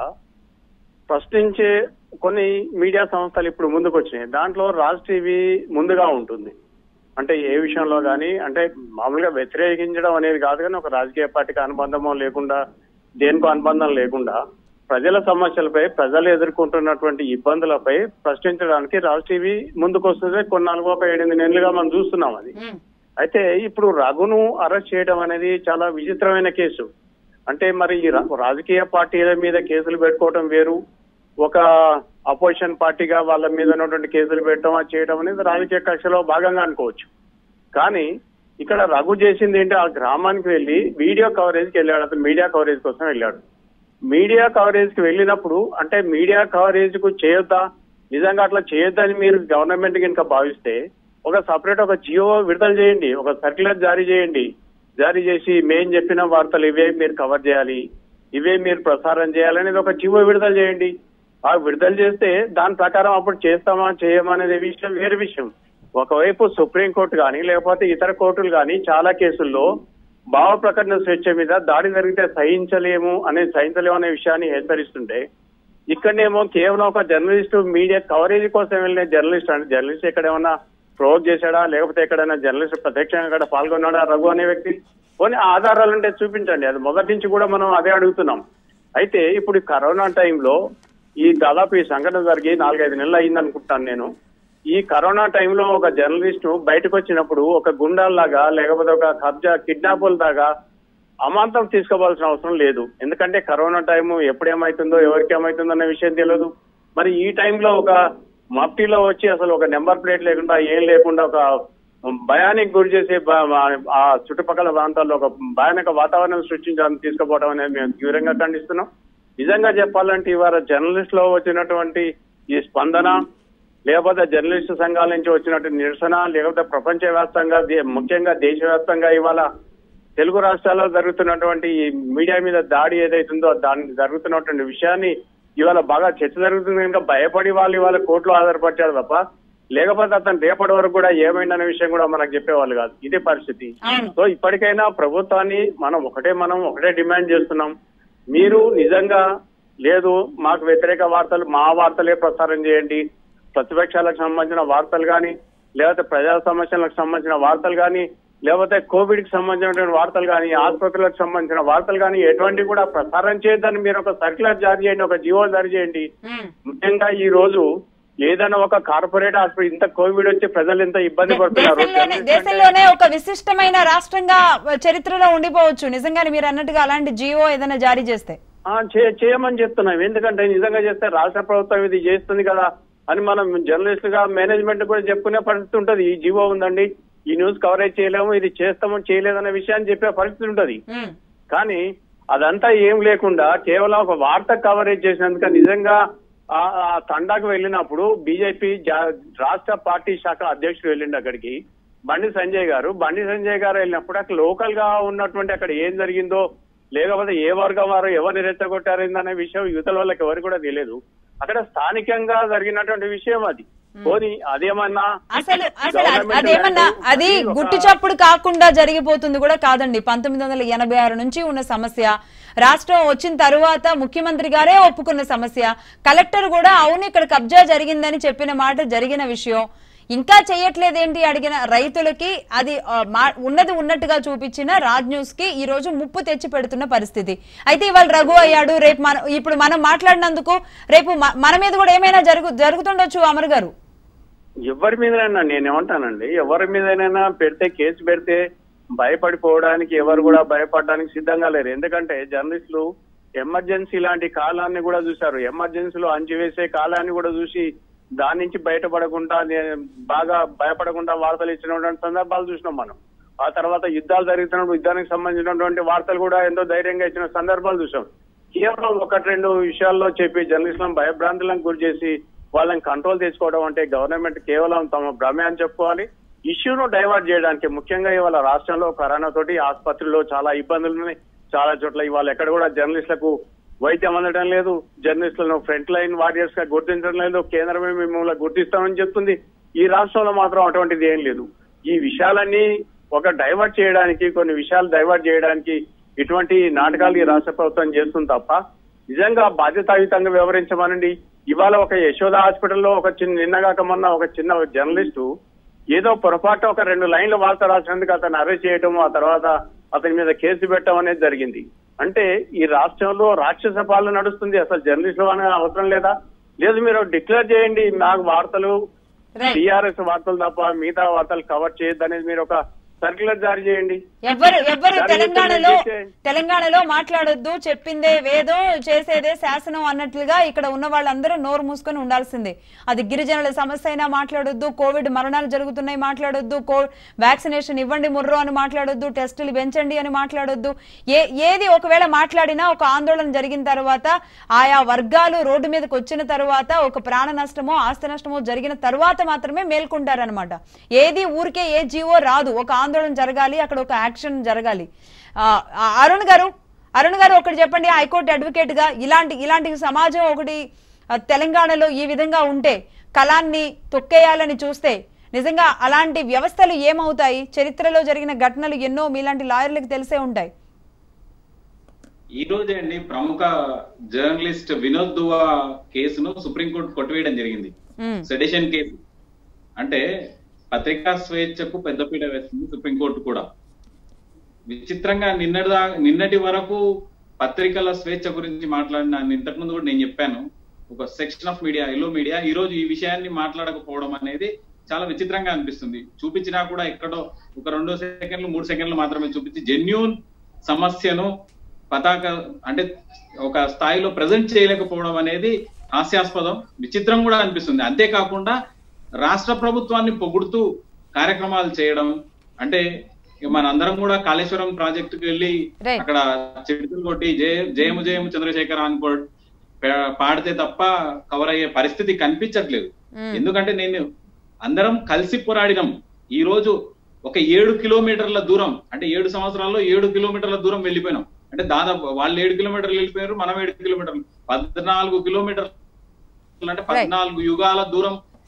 ప్రశ్నించే కొన్ని మీడియా సంస్థలు ఇప్పుడు ముందుకు వచ్చినాయి దాంట్లో రాజ్ టీవీ ముందుగా ఉంటుంది అంటే ఏ విషయంలో కానీ అంటే మామూలుగా వ్యతిరేకించడం అనేది కాదు కానీ ఒక రాజకీయ పార్టీకి అనుబంధమో లేకుండా దేనికో అనుబంధం లేకుండా ప్రజల సమస్యలపై ప్రజలు ఎదుర్కొంటున్నటువంటి ఇబ్బందులపై ప్రశ్నించడానికి రాజ్ టీవీ ముందుకు వస్తుంది కొన్నాళ్ళుగా ఒక ఏడెనిమిది నెలలుగా మనం చూస్తున్నాం అది అయితే ఇప్పుడు రఘును అరెస్ట్ చేయడం అనేది చాలా విచిత్రమైన కేసు అంటే మరి ఈ రా- రాజకీయ పార్టీల మీద కేసులు పెట్టుకోవడం వేరు ఒక అపోజిషన్ పార్టీగా వాళ్ళ మీద ఉన్నటువంటి కేసులు పెట్టడం అది చేయడం అనేది రాజకీయ కక్షలో భాగంగా అనుకోవచ్చు కానీ ఇక్కడ రఘు చేసింది ఏంటి ఆ గ్రామానికి వెళ్ళి వీడియో కవరేజ్ కి వెళ్ళాడు అతను మీడియా కవరేజ్ కోసం వెళ్ళాడు మీడియా కవరేజ్ కి వెళ్ళినప్పుడు అంటే మీడియా కవరేజ్ కు చేయొద్దా నిజంగా అట్లా చేయొద్దని మీరు గవర్నమెంట్ కనుక భావిస్తే ఒక సపరేట్ ఒక జియో విడుదల చేయండి ఒక సర్క్యులర్ జారీ చేయండి జారీ చేసి మేం చెప్పిన వార్తలు ఇవే మీరు కవర్ చేయాలి ఇవే మీరు ప్రసారం చేయాలనేది ఒక జియో విడుదల చేయండి ఆ విడుదల చేస్తే దాని ప్రకారం అప్పుడు చేస్తామా చేయమా అనేది విషయం వేరే విషయం ఒకవైపు సుప్రీంకోర్టు కానీ లేకపోతే ఇతర కోర్టులు కానీ చాలా కేసుల్లో భావ ప్రకటన స్వేచ్ఛ మీద దాడి జరిగితే సహించలేము అనే సహించలేము అనే విషయాన్ని హెచ్చరిస్తుంటే ఇక్కడనేమో కేవలం ఒక జర్నలిస్ట్ మీడియా కవరేజ్ కోసం వెళ్ళిన జర్నలిస్ట్ అంటే జర్నలిస్ట్ ఎక్కడ ఏమన్నా ప్రొవోక్ చేశాడా లేకపోతే ఎక్కడైనా జర్నలిస్ట్ ప్రత్యక్షంగా అక్కడ పాల్గొన్నాడా రఘు అనే వ్యక్తి కొన్ని ఆధారాలు అంటే చూపించండి అది మొదటి నుంచి కూడా మనం అదే అడుగుతున్నాం అయితే ఇప్పుడు ఈ కరోనా టైంలో ఈ దాదాపు ఈ సంఘటన జరిగి నాలుగైదు నెలలు అయింది అనుకుంటాను నేను ఈ కరోనా టైంలో ఒక జర్నలిస్ట్ బయటకు వచ్చినప్పుడు ఒక గుండాల్లాగా లేకపోతే ఒక కబ్జా కిడ్నాపుల దాకా అమాంతం తీసుకోవాల్సిన అవసరం లేదు ఎందుకంటే కరోనా టైం ఎప్పుడు ఏమైతుందో ఎవరికి ఏమైతుందో అనే విషయం తెలియదు మరి ఈ టైంలో ఒక మఫ్టీలో వచ్చి అసలు ఒక నెంబర్ ప్లేట్ లేకుండా ఏం లేకుండా ఒక భయానికి గురి చేసి బ- ఆ చుట్టుపక్కల ప్రాంతాల్లో ఒక భయానక వాతావరణం సృష్టించాలని తీసుకుపోవడం అనేది మేము తీవ్రంగా ఖండిస్తున్నాం నిజంగా చెప్పాలంటే ఇవాళ జర్నలిస్ట్ లో వచ్చినటువంటి ఈ స్పందన లేకపోతే జర్నలిస్ట్ సంఘాల నుంచి వచ్చినట్టు నిరసన లేకపోతే ప్రపంచ వ్యాప్తంగా దే- ముఖ్యంగా దేశవ్యాప్తంగా ఇవాళ తెలుగు రాష్ట్రాల్లో జరుగుతున్నటువంటి ఈ మీడియా మీద దాడి ఏదైతుందో దానికి జరుగుతున్నటువంటి విషయాన్ని ఇవాళ బాగా చర్చ జరుగుతుంది కనుక భయపడి వాళ్ళు ఇవాళ కోర్టులో ఆధారపడ్డారు తప్ప లేకపోతే అతను రేపటి వరకు కూడా ఏమైందనే విషయం కూడా మనకు చెప్పేవాళ్ళు కాదు ఇదే పరిస్థితి అవును. సో ఇప్పటికైనా ప్రభుత్వాన్ని మనం ఒకటే మనం ఒకటే డిమాండ్ చేస్తున్నాం మీరు నిజంగా లేదు మాకు వ్యతిరేక వార్తలు మా వార్తలే ప్రసారం చేయండి ప్రతిపక్షాలకు సంబంధించిన వార్తలు కానీ లేకపోతే ప్రజా సమస్యలకు సంబంధించిన వార్తలు కానీ లేకపోతే కోవిడ్ కి సంబంధించినటువంటి వార్తలు కానీ ఆసుపత్రులకు సంబంధించిన వార్తలు కానీ ఎటువంటి కూడా ప్రసారం చేయొద్దని మీరు ఒక సర్క్యులర్ జారీ చేయండి ఒక జీవో జారీ చేయండి ఉమ్. ముఖ్యంగా ఈ రోజు ఏదైనా ఒక కార్పొరేట్ హాస్పిటల్ ఇంత కోవిడ్ వచ్చి ప్రజలు ఎంత ఇబ్బంది దే- పడుతున్నారు దేశంలోనే దేశంలోనే ఒక విశిష్టమైన రాష్ట్రంగా చరిత్రలో ఉండిపోవచ్చు నిజంగానే మీరు అన్నట్టుగా అలాంటి జియో ఏదైనా జారీ చేస్తే ఆ, చే- చేయమని చెప్తున్నాం ఎందుకంటే నిజంగా చేస్తే రాష్ట్ర ప్రభుత్వం ఇది చేస్తుంది కదా అని మనం జర్నలిస్ట్ గా మేనేజ్మెంట్ కూడా చెప్పుకునే పరిస్థితి ఉంటది ఈ జీవో ఉందండి ఈ న్యూస్ కవరేజ్ చేయలేము ఇది చేస్తాము చేయలేదనే విషయాన్ని చెప్పే పరిస్థితి ఉంటది ఉమ్. కానీ అదంతా ఏం లేకుండా కేవలం ఒక వార్త కవరేజ్ చేసినందుకు నిజంగా ఆ ఆ తండాకు వెళ్ళినప్పుడు బీజేపీ రాష్ట్ర పార్టీ శాఖ అధ్యక్షుడు వెళ్ళిండు అక్కడికి బండి సంజయ్ గారు బండి సంజయ్ గారు వెళ్ళినప్పుడు అక్కడ లోకల్ గా ఉన్నటువంటి అక్కడ ఏం జరిగిందో లేకపోతే ఏ వర్గం వారు ఎవరిని రెచ్చగొట్టారు అనే విషయం యువతల వాళ్ళకి ఎవరికి కూడా తెలియదు అక్కడ స్థానికంగా జరిగినటువంటి విషయం అది పోనీ అదేమన్నా అసలు అసలు అది- గవర్నమెంట్ అదేమన్నా ల్యాండ్ అది ఒక- గుట్టు చప్పుడు కాకుండా జరిగిపోతుంది కూడా కాదండి పంతొమ్మిది వందల ఎనభై ఆరు నుంచి ఉన్న సమస్య రాష్ట్రం వచ్చిన తరువాత ముఖ్యమంత్రి గారే ఒప్పుకున్న సమస్య కలెక్టర్ కూడా అవును ఇక్కడ కబ్జా జరిగిందని చెప్పిన మాట జరిగిన విషయం ఇంకా చేయట్లేదేంటి అడిగిన రైతులకి అది ఆ, మా- ఉన్నది ఉన్నట్టుగా చూపించిన రాజ్ న్యూస్ కి ఈ రోజు ముప్పు తెచ్చి పెడుతున్న పరిస్థితి అయితే ఇవాళ రఘు అయ్యాడు రేపు మన ఇప్పుడు మనం మాట్లాడినందుకు రేపు మ- మన మీద కూడా ఏమైనా జరుగు జరుగుతుండొచ్చు అమర్ గారు ఎవరి మీదైనా నేనేమంటానండి ఎవరి మీదైనా పెడితే కేసు పెడితే భయపడిపోవడానికి ఎవరు కూడా భయపడడానికి సిద్ధంగా లేరు ఎందుకంటే జర్నలిస్టులు ఎమర్జెన్సీ లాంటి కాలాన్ని కూడా చూశారు ఎమర్జెన్సీలో అంచివేసే కాలాన్ని కూడా చూసి దాని నుంచి బయటపడకుండా నే- బాగా భయపడకుండా వార్తలు ఇచ్చినటువంటి సందర్భాలు చూసినాం మనం ఆ తర్వాత యుద్ధాలు జరుగుతున్నప్పుడు యుద్ధానికి సంబంధించినటువంటి వార్తలు కూడా ఎంతో ధైర్యంగా ఇచ్చిన సందర్భాలు చూసాం కేవలం ఒకటి రెండు విషయాల్లో చెప్పి జర్నలిస్టులను భయభ్రాంతులకు గురి చేసి వాళ్ళని కంట్రోల్ తెచ్చుకోవడం అంటే గవర్నమెంట్ కేవలం తమ భ్రమే అని చెప్పుకోవాలి ఇష్యూను డైవర్ట్ చేయడానికి ముఖ్యంగా ఇవాళ రాష్ట్రంలో కరోనా తోటి ఆసుపత్రుల్లో చాలా ఇబ్బందులు ఉన్నాయి చాలా చోట్ల ఇవాళ ఎక్కడ కూడా జర్నలిస్టులకు వైద్యం అందడం లేదు జర్నలిస్టులను ఫ్రంట్ లైన్ వారియర్స్ గా గుర్తించడం లేదు కేంద్రమే మిమ్మల్ని గుర్తిస్తామని చెప్తుంది ఈ రాష్ట్రంలో మాత్రం అటువంటిది ఏం లేదు ఈ విషయాలన్నీ ఒక డైవర్ట్ చేయడానికి కొన్ని విషయాలు డైవర్ట్ చేయడానికి ఇటువంటి నాటకాలు ఈ రాష్ట్ర ప్రభుత్వం చేస్తుంది తప్ప నిజంగా బాధ్యతాయుతంగా వ్యవహరించమనండి ఇవాళ ఒక యశోద హాస్పిటల్లో ఒక చిన్న నిన్నగాక మొన్న ఒక చిన్న జర్నలిస్టు ఏదో పొరపాటు ఒక రెండు లైన్ల వార్త రాసినందుకు అతను అరెస్ట్ చేయటం ఆ తర్వాత అతని మీద కేసు పెట్టడం అనేది జరిగింది అంటే ఈ రాష్ట్రంలో రాక్షస పాలన నడుస్తుంది అసలు జర్నలిస్టులు అనే అవసరం లేదా లేదు మీరు డిక్లేర్ చేయండి నాకు వార్తలు Right. టీఆర్ఎస్ వార్తలు తప్ప మిగతా వార్తలు కవర్ చేయొద్దు అనేది మీరు ఒక సర్క్యులర్ జారీ చేయండి ఎవ్వరు ఎవ్వరు దాని తెలంగాణలో గురించి చేసే- తెలంగాణలో మాట్లాడొద్దు చెప్పిందే వేదం చేసేదే శాసనం అన్నట్లుగా ఇక్కడ ఉన్న వాళ్ళందరూ నోరు మూసుకొని ఉండాల్సిందే అది గిరిజనుల సమస్య అయినా మాట్లాడొద్దు కోవిడ్ మరణాలు జరుగుతున్నాయి మాట్లాడొద్దు కో వ్యాక్సినేషన్ ఇవ్వండి ముర్రో అని మాట్లాడొద్దు టెస్టులు పెంచండి అని మాట్లాడొద్దు ఏ ఏది ఒకవేళ మాట్లాడినా ఒక ఆందోళన జరిగిన తర్వాత ఆయా వర్గాలు రోడ్డు మీదకి వచ్చిన తర్వాత ఒక ప్రాణ నష్టమో ఆస్తి నష్టమో జరిగిన తర్వాత మాత్రమే మేల్కొంటారనమాట ఏది ఊరికే ఏ జీవో రాదు ఒక ఆందోళన జరగాలి అక్కడ ఒక యాక్షన్ జరగాలి ఆ, ఆ, అరుణ్ గారు అరుణ్ గారు ఒకటి చెప్పండి హైకోర్టు అడ్వకేట్ గా ఇలాంటి ఇలాంటి సమాజం ఒకటి ఆ, తెలంగాణలో ఈ విధంగా ఉంటే కళాన్ని తొక్కేయాలని చూస్తే నిజంగా అలాంటి వ్యవస్థలు ఏమవుతాయి చరిత్రలో జరిగిన ఘటనలు ఎన్నో మీలాంటి లాయర్లకు తెలిసే ఉంటాయి ఈ రోజే అండి ప్రముఖ జర్నలిస్ట్ వినోద్ దువా కేసును సుప్రీంకోర్టు కొట్టివేయడం జరిగింది ఉమ్, సెడిషన్ కేసు అంటే పత్రికా స్వేచ్ఛకు పెద్దపీట వేస్తుంది సుప్రీంకోర్టు కూడా విచిత్రంగా నిన్నటి దా నిన్నటి వరకు పత్రికల స్వేచ్ఛ గురించి మాట్లాడిన ఇంతకు ముందు కూడా నేను చెప్పాను ఒక section of media yellow media ఈ రోజు ఈ విషయాన్ని మాట్లాడకపోవడం అనేది చాలా విచిత్రంగా అనిపిస్తుంది చూపించినా కూడా ఎక్కడో ఒక రెండు సెకండ్లు మూడు సెకండ్లు మాత్రమే చూపించి జెన్యున్ సమస్యను పతాక అంటే ఒక స్థాయిలో ప్రజెంట్ చేయలేకపోవడం అనేది హాస్యాస్పదం విచిత్రం కూడా అనిపిస్తుంది అంతేకాకుండా రాష్ట్ర ప్రభుత్వాన్ని పొగుడుతూ కార్యక్రమాలు చేయడం అంటే ఇక మనందరం కూడా కాళేశ్వరం ప్రాజెక్టుకి వెళ్ళి Right. అక్కడ చెడుకులు కొట్టి జయ జయము జయము చంద్రశేఖర్ అని కో- పా- పాడితే తప్ప కవర్ అయ్యే పరిస్థితి కనిపించట్లేదు ఉమ్. ఎందుకంటే నేను అందరం కలిసి పోరాడినాం ఈ రోజు ఒక ఏడు కిలోమీటర్ల దూరం అంటే ఏడు సంవత్సరాల్లో ఏడు కిలోమీటర్ల దూరం వెళ్ళిపోయినాం అంటే దాదాపు వాళ్ళు ఏడు కిలోమీటర్లు వెళ్ళిపోయారు మనం ఏడు కిలోమీటర్లు పద్నాలుగు కిలోమీటర్లు అంటే పద్నాలుగు యుగాల దూరం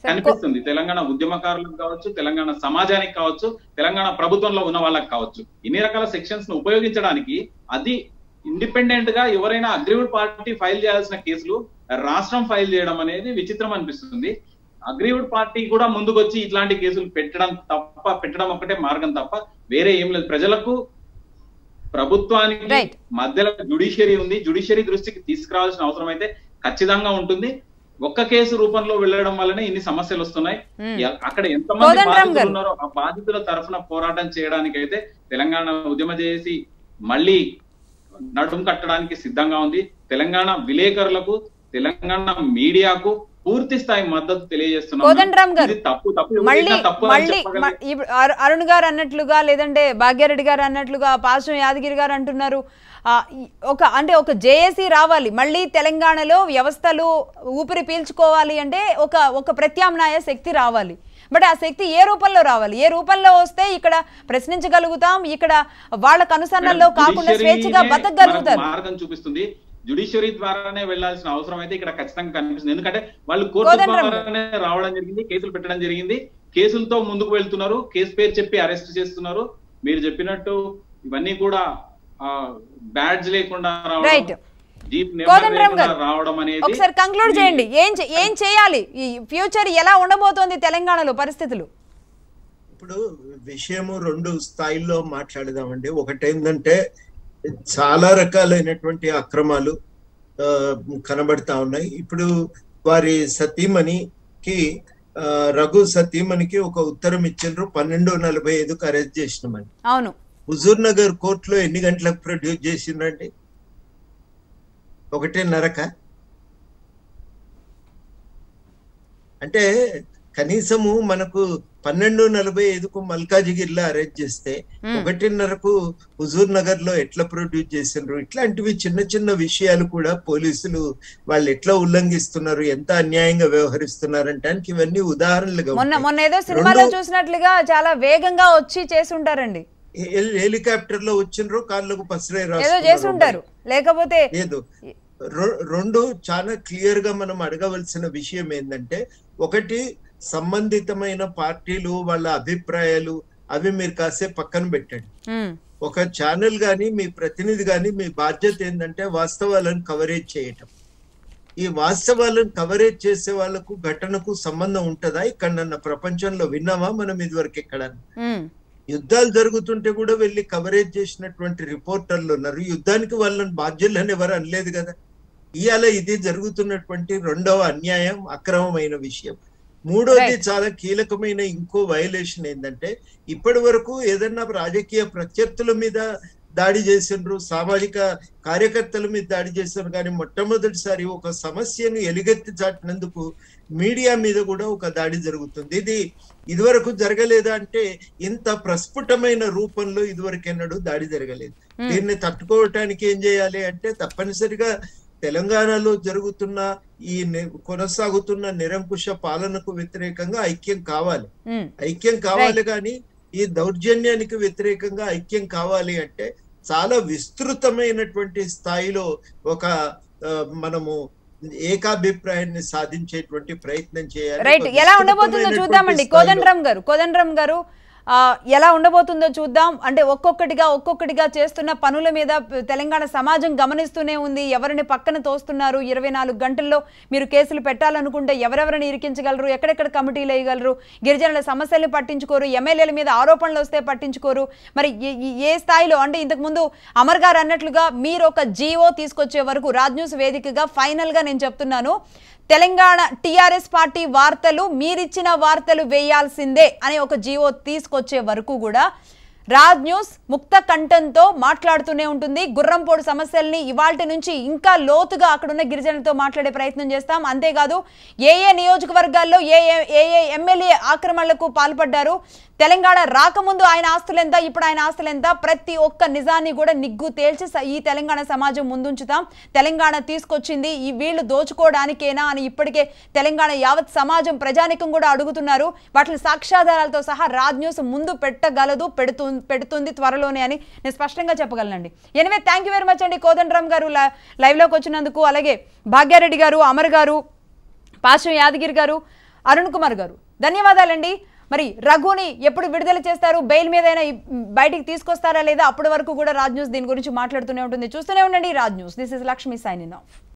కనిపిస్తుంది తెలంగాణ ఉద్యమకారులకు కావచ్చు తెలంగాణ సమాజానికి కావచ్చు తెలంగాణ ప్రభుత్వంలో ఉన్న వాళ్ళకి కావచ్చు ఇన్ని రకాల సెక్షన్స్ ను ఉపయోగించడానికి అది ఇండిపెండెంట్ గా ఎవరైనా అగ్రివ్డ్ పార్టీ ఫైల్ చేయాల్సిన కేసులు రాష్ట్రం ఫైల్ చేయడం అనేది విచిత్రం అనిపిస్తుంది అగ్రివ్డ్ పార్టీ కూడా ముందుకొచ్చి ఇట్లాంటి కేసులు పెట్టడం తప్ప పెట్టడం ఒకటే మార్గం తప్ప వేరే ఏం లేదు ప్రజలకు ప్రభుత్వానికి Right. మధ్యలో జుడిషియరీ ఉంది జుడిషియరీ దృష్టికి తీసుకురావాల్సిన అవసరం అయితే ఖచ్చితంగా ఉంటుంది ఒక్క కేసు రూపంలో వెళ్ళడం వల్లనే ఇన్ని సమస్యలు వస్తున్నాయి Hmm. ఎ- అక్కడ ఎంతమంది కోదండరామ్ బాధితులు గారు. ఉన్నారో ఆ బాధితుల తరఫున పోరాటం చేయడానికి అయితే తెలంగాణ ఉద్యమ చేసి మళ్ళీ నడుం కట్టడానికి సిద్ధంగా ఉంది తెలంగాణ విలేకరులకు తెలంగాణ మీడియాకు పూర్తి స్థాయి మద్దతు తెలియజేస్తున్నాం కోదండరామ్ గారు, ఇది తప్పు తప్పు ఎవరు మళ్ళీ చేసినా తప్పు అని మళ్ళీ చెప్పగలిగే- మ- ఇప్పుడు అరు- అరుణ్ గారు అన్నట్లుగా లేదంటే భాగ్యారెడ్డి గారు అన్నట్లుగా పాశం యాదగిరి గారు అంటున్నారు ఆ, ఈ- ఒక అంటే ఒక జేఏసీ రావాలి మళ్ళీ తెలంగాణలో వ్యవస్థలు ఊపిరి పీల్చుకోవాలి అంటే ఒక ఒక ప్రత్యామ్నాయ శక్తి రావాలి బట్ ఆ శక్తి ఏ రూపంలో రావాలి ఏ రూపంలో వస్తే ఇక్కడ ప్రశ్నించగలుగుతాం ఇక్కడ వాళ్ళకు అనుసరణలో కాకుండా జుడిషియరీనే స్వేచ్ఛగా బతకగలుగుతారు మనకు మార్గం చూపిస్తుంది జుడిషియరీ ద్వారానే వెళ్లాల్సిన అవసరం అయితే ఇక్కడ ఖచ్చితంగా కనిపిస్తుంది ఎందుకంటే వాళ్ళు కోర్టు కోదండరామ్ గారు. ద్వారానే రావడం జరిగింది కేసులు పెట్టడం జరిగింది కేసులతో ముందుకు వెళ్తున్నారు కేసు పేరు చెప్పి అరెస్ట్ చేస్తున్నారు మీరు చెప్పినట్టు ఇవన్నీ కూడా బ్యాడ్జ్ లేకుండా Right. రావడం జీప్ కోదండరామ్ గారు, రావడం అనేది ఒకసారి కంక్లూడ్ చేయండి ఏం చే- ఏం చేయాలి ఈ ఫ్యూచర్ ఎలా ఉండబోతోంది తెలంగాణలో పరిస్థితులు ఇప్పుడు విషయము రెండు స్థాయిల్లో మాట్లాడదామండి ఒకటేంటంటే చాలా రకాలైనటువంటి అక్రమాలు ఆ, కనబడతా ఉన్నాయి ఇప్పుడు వారి సతీమణికి ఆ, రఘు సతీమణికి ఒక ఉత్తరం ఇచ్చిండ్రు పన్నెండు నలభై ఐదుకు అరెస్ట్ చేసినామని అవును హుజూర్ నగర్ కోర్టులో ఎన్ని గంటలకు ప్రొడ్యూస్ చేసిండ్రండి ఒకటిన్నరక అంటే కనీసము మనకు పన్నెండు నలభై ఐదుకు మల్కాజిగిరిలో అరెస్ట్ చేస్తే మ్మ్. ఒకటిన్నరకు హుజూర్ నగర్ లో ఎట్లా ప్రొడ్యూస్ చేసిండ్రు ఇట్లాంటివి చిన్న చిన్న విషయాలు కూడా పోలీసులు వాళ్ళు ఎట్లా ఉల్లంఘిస్తున్నారు ఎంత అన్యాయంగా వ్యవహరిస్తున్నారు అంటానికి ఇవన్నీ ఉదాహరణలుగా మొన్న ఉంటాయి. మొన్న ఏదో సినిమాలో రెండో- చూసినట్లుగా చాలా వేగంగా వచ్చి చేసి ఉంటారండి హెలి- హెలికాప్టర్ లో వచ్చిండ్రు కాళ్ళకు పసరే ఏదో రాసుకున్నారు. చేసి ఉంటారు లేకపోతే లేదు రె- రెండు చాలా క్లియర్ గా మనం అడగవలసిన విషయం ఏంటంటే ఒకటి సంబంధితమైన పార్టీలు వాళ్ళ అభిప్రాయాలు అవి మీరు కాసేపు పక్కన పెట్టండి ఉమ్, ఒక ఛానల్ గాని మీ ప్రతినిధి గాని మీ బాధ్యత ఏంటంటే వాస్తవాలను కవరేజ్ చేయటం ఈ వాస్తవాలను కవరేజ్ చేసే వాళ్ళకు ఘటనకు సంబంధం ఉంటుందా ఇక్కడ నన్న ప్రపంచంలో విన్నామా మనం ఇదివరకు ఎక్కడ ఉమ్, యుద్ధాలు జరుగుతుంటే కూడా వెళ్ళి కవరేజ్ చేసినటువంటి రిపోర్టర్లు ఉన్నారు యుద్ధానికి వాళ్ళని బాధ్యులని ఎవరు అనలేదు కదా ఇవాళ ఇది జరుగుతున్నటువంటి రెండవ అన్యాయం అక్రమమైన విషయం మూడోది Right. చాలా కీలకమైన ఇంకో వయలేషన్ ఏంటంటే ఇప్పటి వరకు ఏదన్నా రాజకీయ ప్రత్యర్థుల మీద దాడి చేసిండ్రు సామాజిక కార్యకర్తల మీద దాడి చేశారు కానీ మొట్టమొదటిసారి ఒక సమస్యను ఎలుగెత్తి చాటినందుకు మీడియా మీద కూడా ఒక దాడి జరుగుతుంది ఇది ఇదివరకు జరగలేదా అంటే ఇంత ప్రస్ఫుటమైన రూపంలో ఇదివరకెన్నడూ దాడి జరగలేదు Hmm. దీన్ని తట్టుకోవటానికి ఏం చేయాలి అంటే తప్పనిసరిగా తెలంగాణలో జరుగుతున్న ఈ ని- కొనసాగుతున్న నిరంకుశ పాలనకు వ్యతిరేకంగా ఐక్యం కావాలి ఉమ్, ఐక్యం కావాలి కానీ ఈ దౌర్జన్యానికి వ్యతిరేకంగా ఐక్యం కావాలి అంటే చాలా విస్తృతమైనటువంటి స్థాయిలో ఒక ఆ, మనము ఏకాభిప్రాయాన్ని సాధించేటువంటి ప్రయత్నం చేయాలి రైట్ ఒక ఎలా ఉండబోతుందో విస్తృతమైనటువంటి చూద్దామండి స్థాయిలో- కోదండరామ్ గారు కోదండరామ్ గారు ఆ, ఎలా ఉండబోతుందో చూద్దాం అంటే ఒక్కొక్కటిగా ఒక్కొక్కటిగా చేస్తున్న పనుల మీద ప- తెలంగాణ సమాజం గమనిస్తూనే ఉంది ఎవరిని పక్కన తోస్తున్నారు ఇరవై నాలుగు గంటల్లో మీరు కేసులు పెట్టాలనుకుంటే ఎవరెవరిని ఇరికించగలరు ఎక్కడెక్కడ కమిటీలు వేయగలరు గిరిజనుల సమస్యల్ని పట్టించుకోరు ఎమ్మెల్యేల మీద ఆరోపణలు వస్తే పట్టించుకోరు మరి ఏ- ఏ- ఏ స్థాయిలో అంటే ఇంతకు ముందు అమర్ గారు అన్నట్లుగా మీరు ఒక జీవో తీసుకొచ్చే వరకు రాజ్ న్యూస్ వేదికగా ఫైనల్ గా నేను చెప్తున్నాను తెలంగాణ టిఆర్ఎస్ పార్టీ వార్తలు మీరిచ్చిన వార్తలు వేయాల్సిందే అనే ఒక జీవో తీసుకొచ్చే వరకు కూడా రాజ్ న్యూస్ ముక్త కంఠంతో మాట్లాడుతూనే ఉంటుంది గుర్రంపోడు సమస్యల్ని ఇవాల్టి నుంచి ఇంకా లోతుగా అక్కడున్న గిరిజనులతో మాట్లాడే ప్రయత్నం చేస్తాం అంతేకాదు ఏ ఏ నియోజకవర్గాల్లో ఏ ఏ- ఏ ఏ ఎమ్మెల్యే ఆక్రమణలకు పాల్పడ్డారు తెలంగాణ రాకముందు ఆయన ఆస్తులు ఎంత ఇప్పుడు ఆయన ఆస్తులు ఎంత ప్రతి ఒక్క నిజాన్ని కూడా నిగ్గు తేల్చి స- ఈ తెలంగాణ సమాజం ముందుంచుతాం తెలంగాణ తీసుకొచ్చింది ఈ వీళ్ళు దోచుకోవడానికేనా అని ఇప్పటికే తెలంగాణ యావత్ సమాజం ప్రజానికం కూడా అడుగుతున్నారు వాటిని సాక్ష్యాధారాలతో సహా రాజ్ న్యూస్ ముందు పెట్టగలదు పెడుతు పెడుతుంది త్వరలోనే అని నేను స్పష్టంగా చెప్పగలనండి anyway thank you very much అండి కోదండరామ్ గారు ల- లైవ్లోకి వచ్చినందుకు అలాగే భాగ్యారెడ్డి గారు అమర్ గారు పాశం యాదగిరి గారు అరుణ్ కుమార్ గారు ధన్యవాదాలండి మరి రఘుని ఎప్పుడు విడుదల చేస్తారు బెయిల్ మీదైనా ఈ- బయటికి తీసుకొస్తారా లేదా అప్పటి వరకు కూడా రాజ్ న్యూస్ దీని గురించి మాట్లాడుతూనే ఉంటుంది చూస్తూనే ఉండండి Raj news this is Lakshmi sign of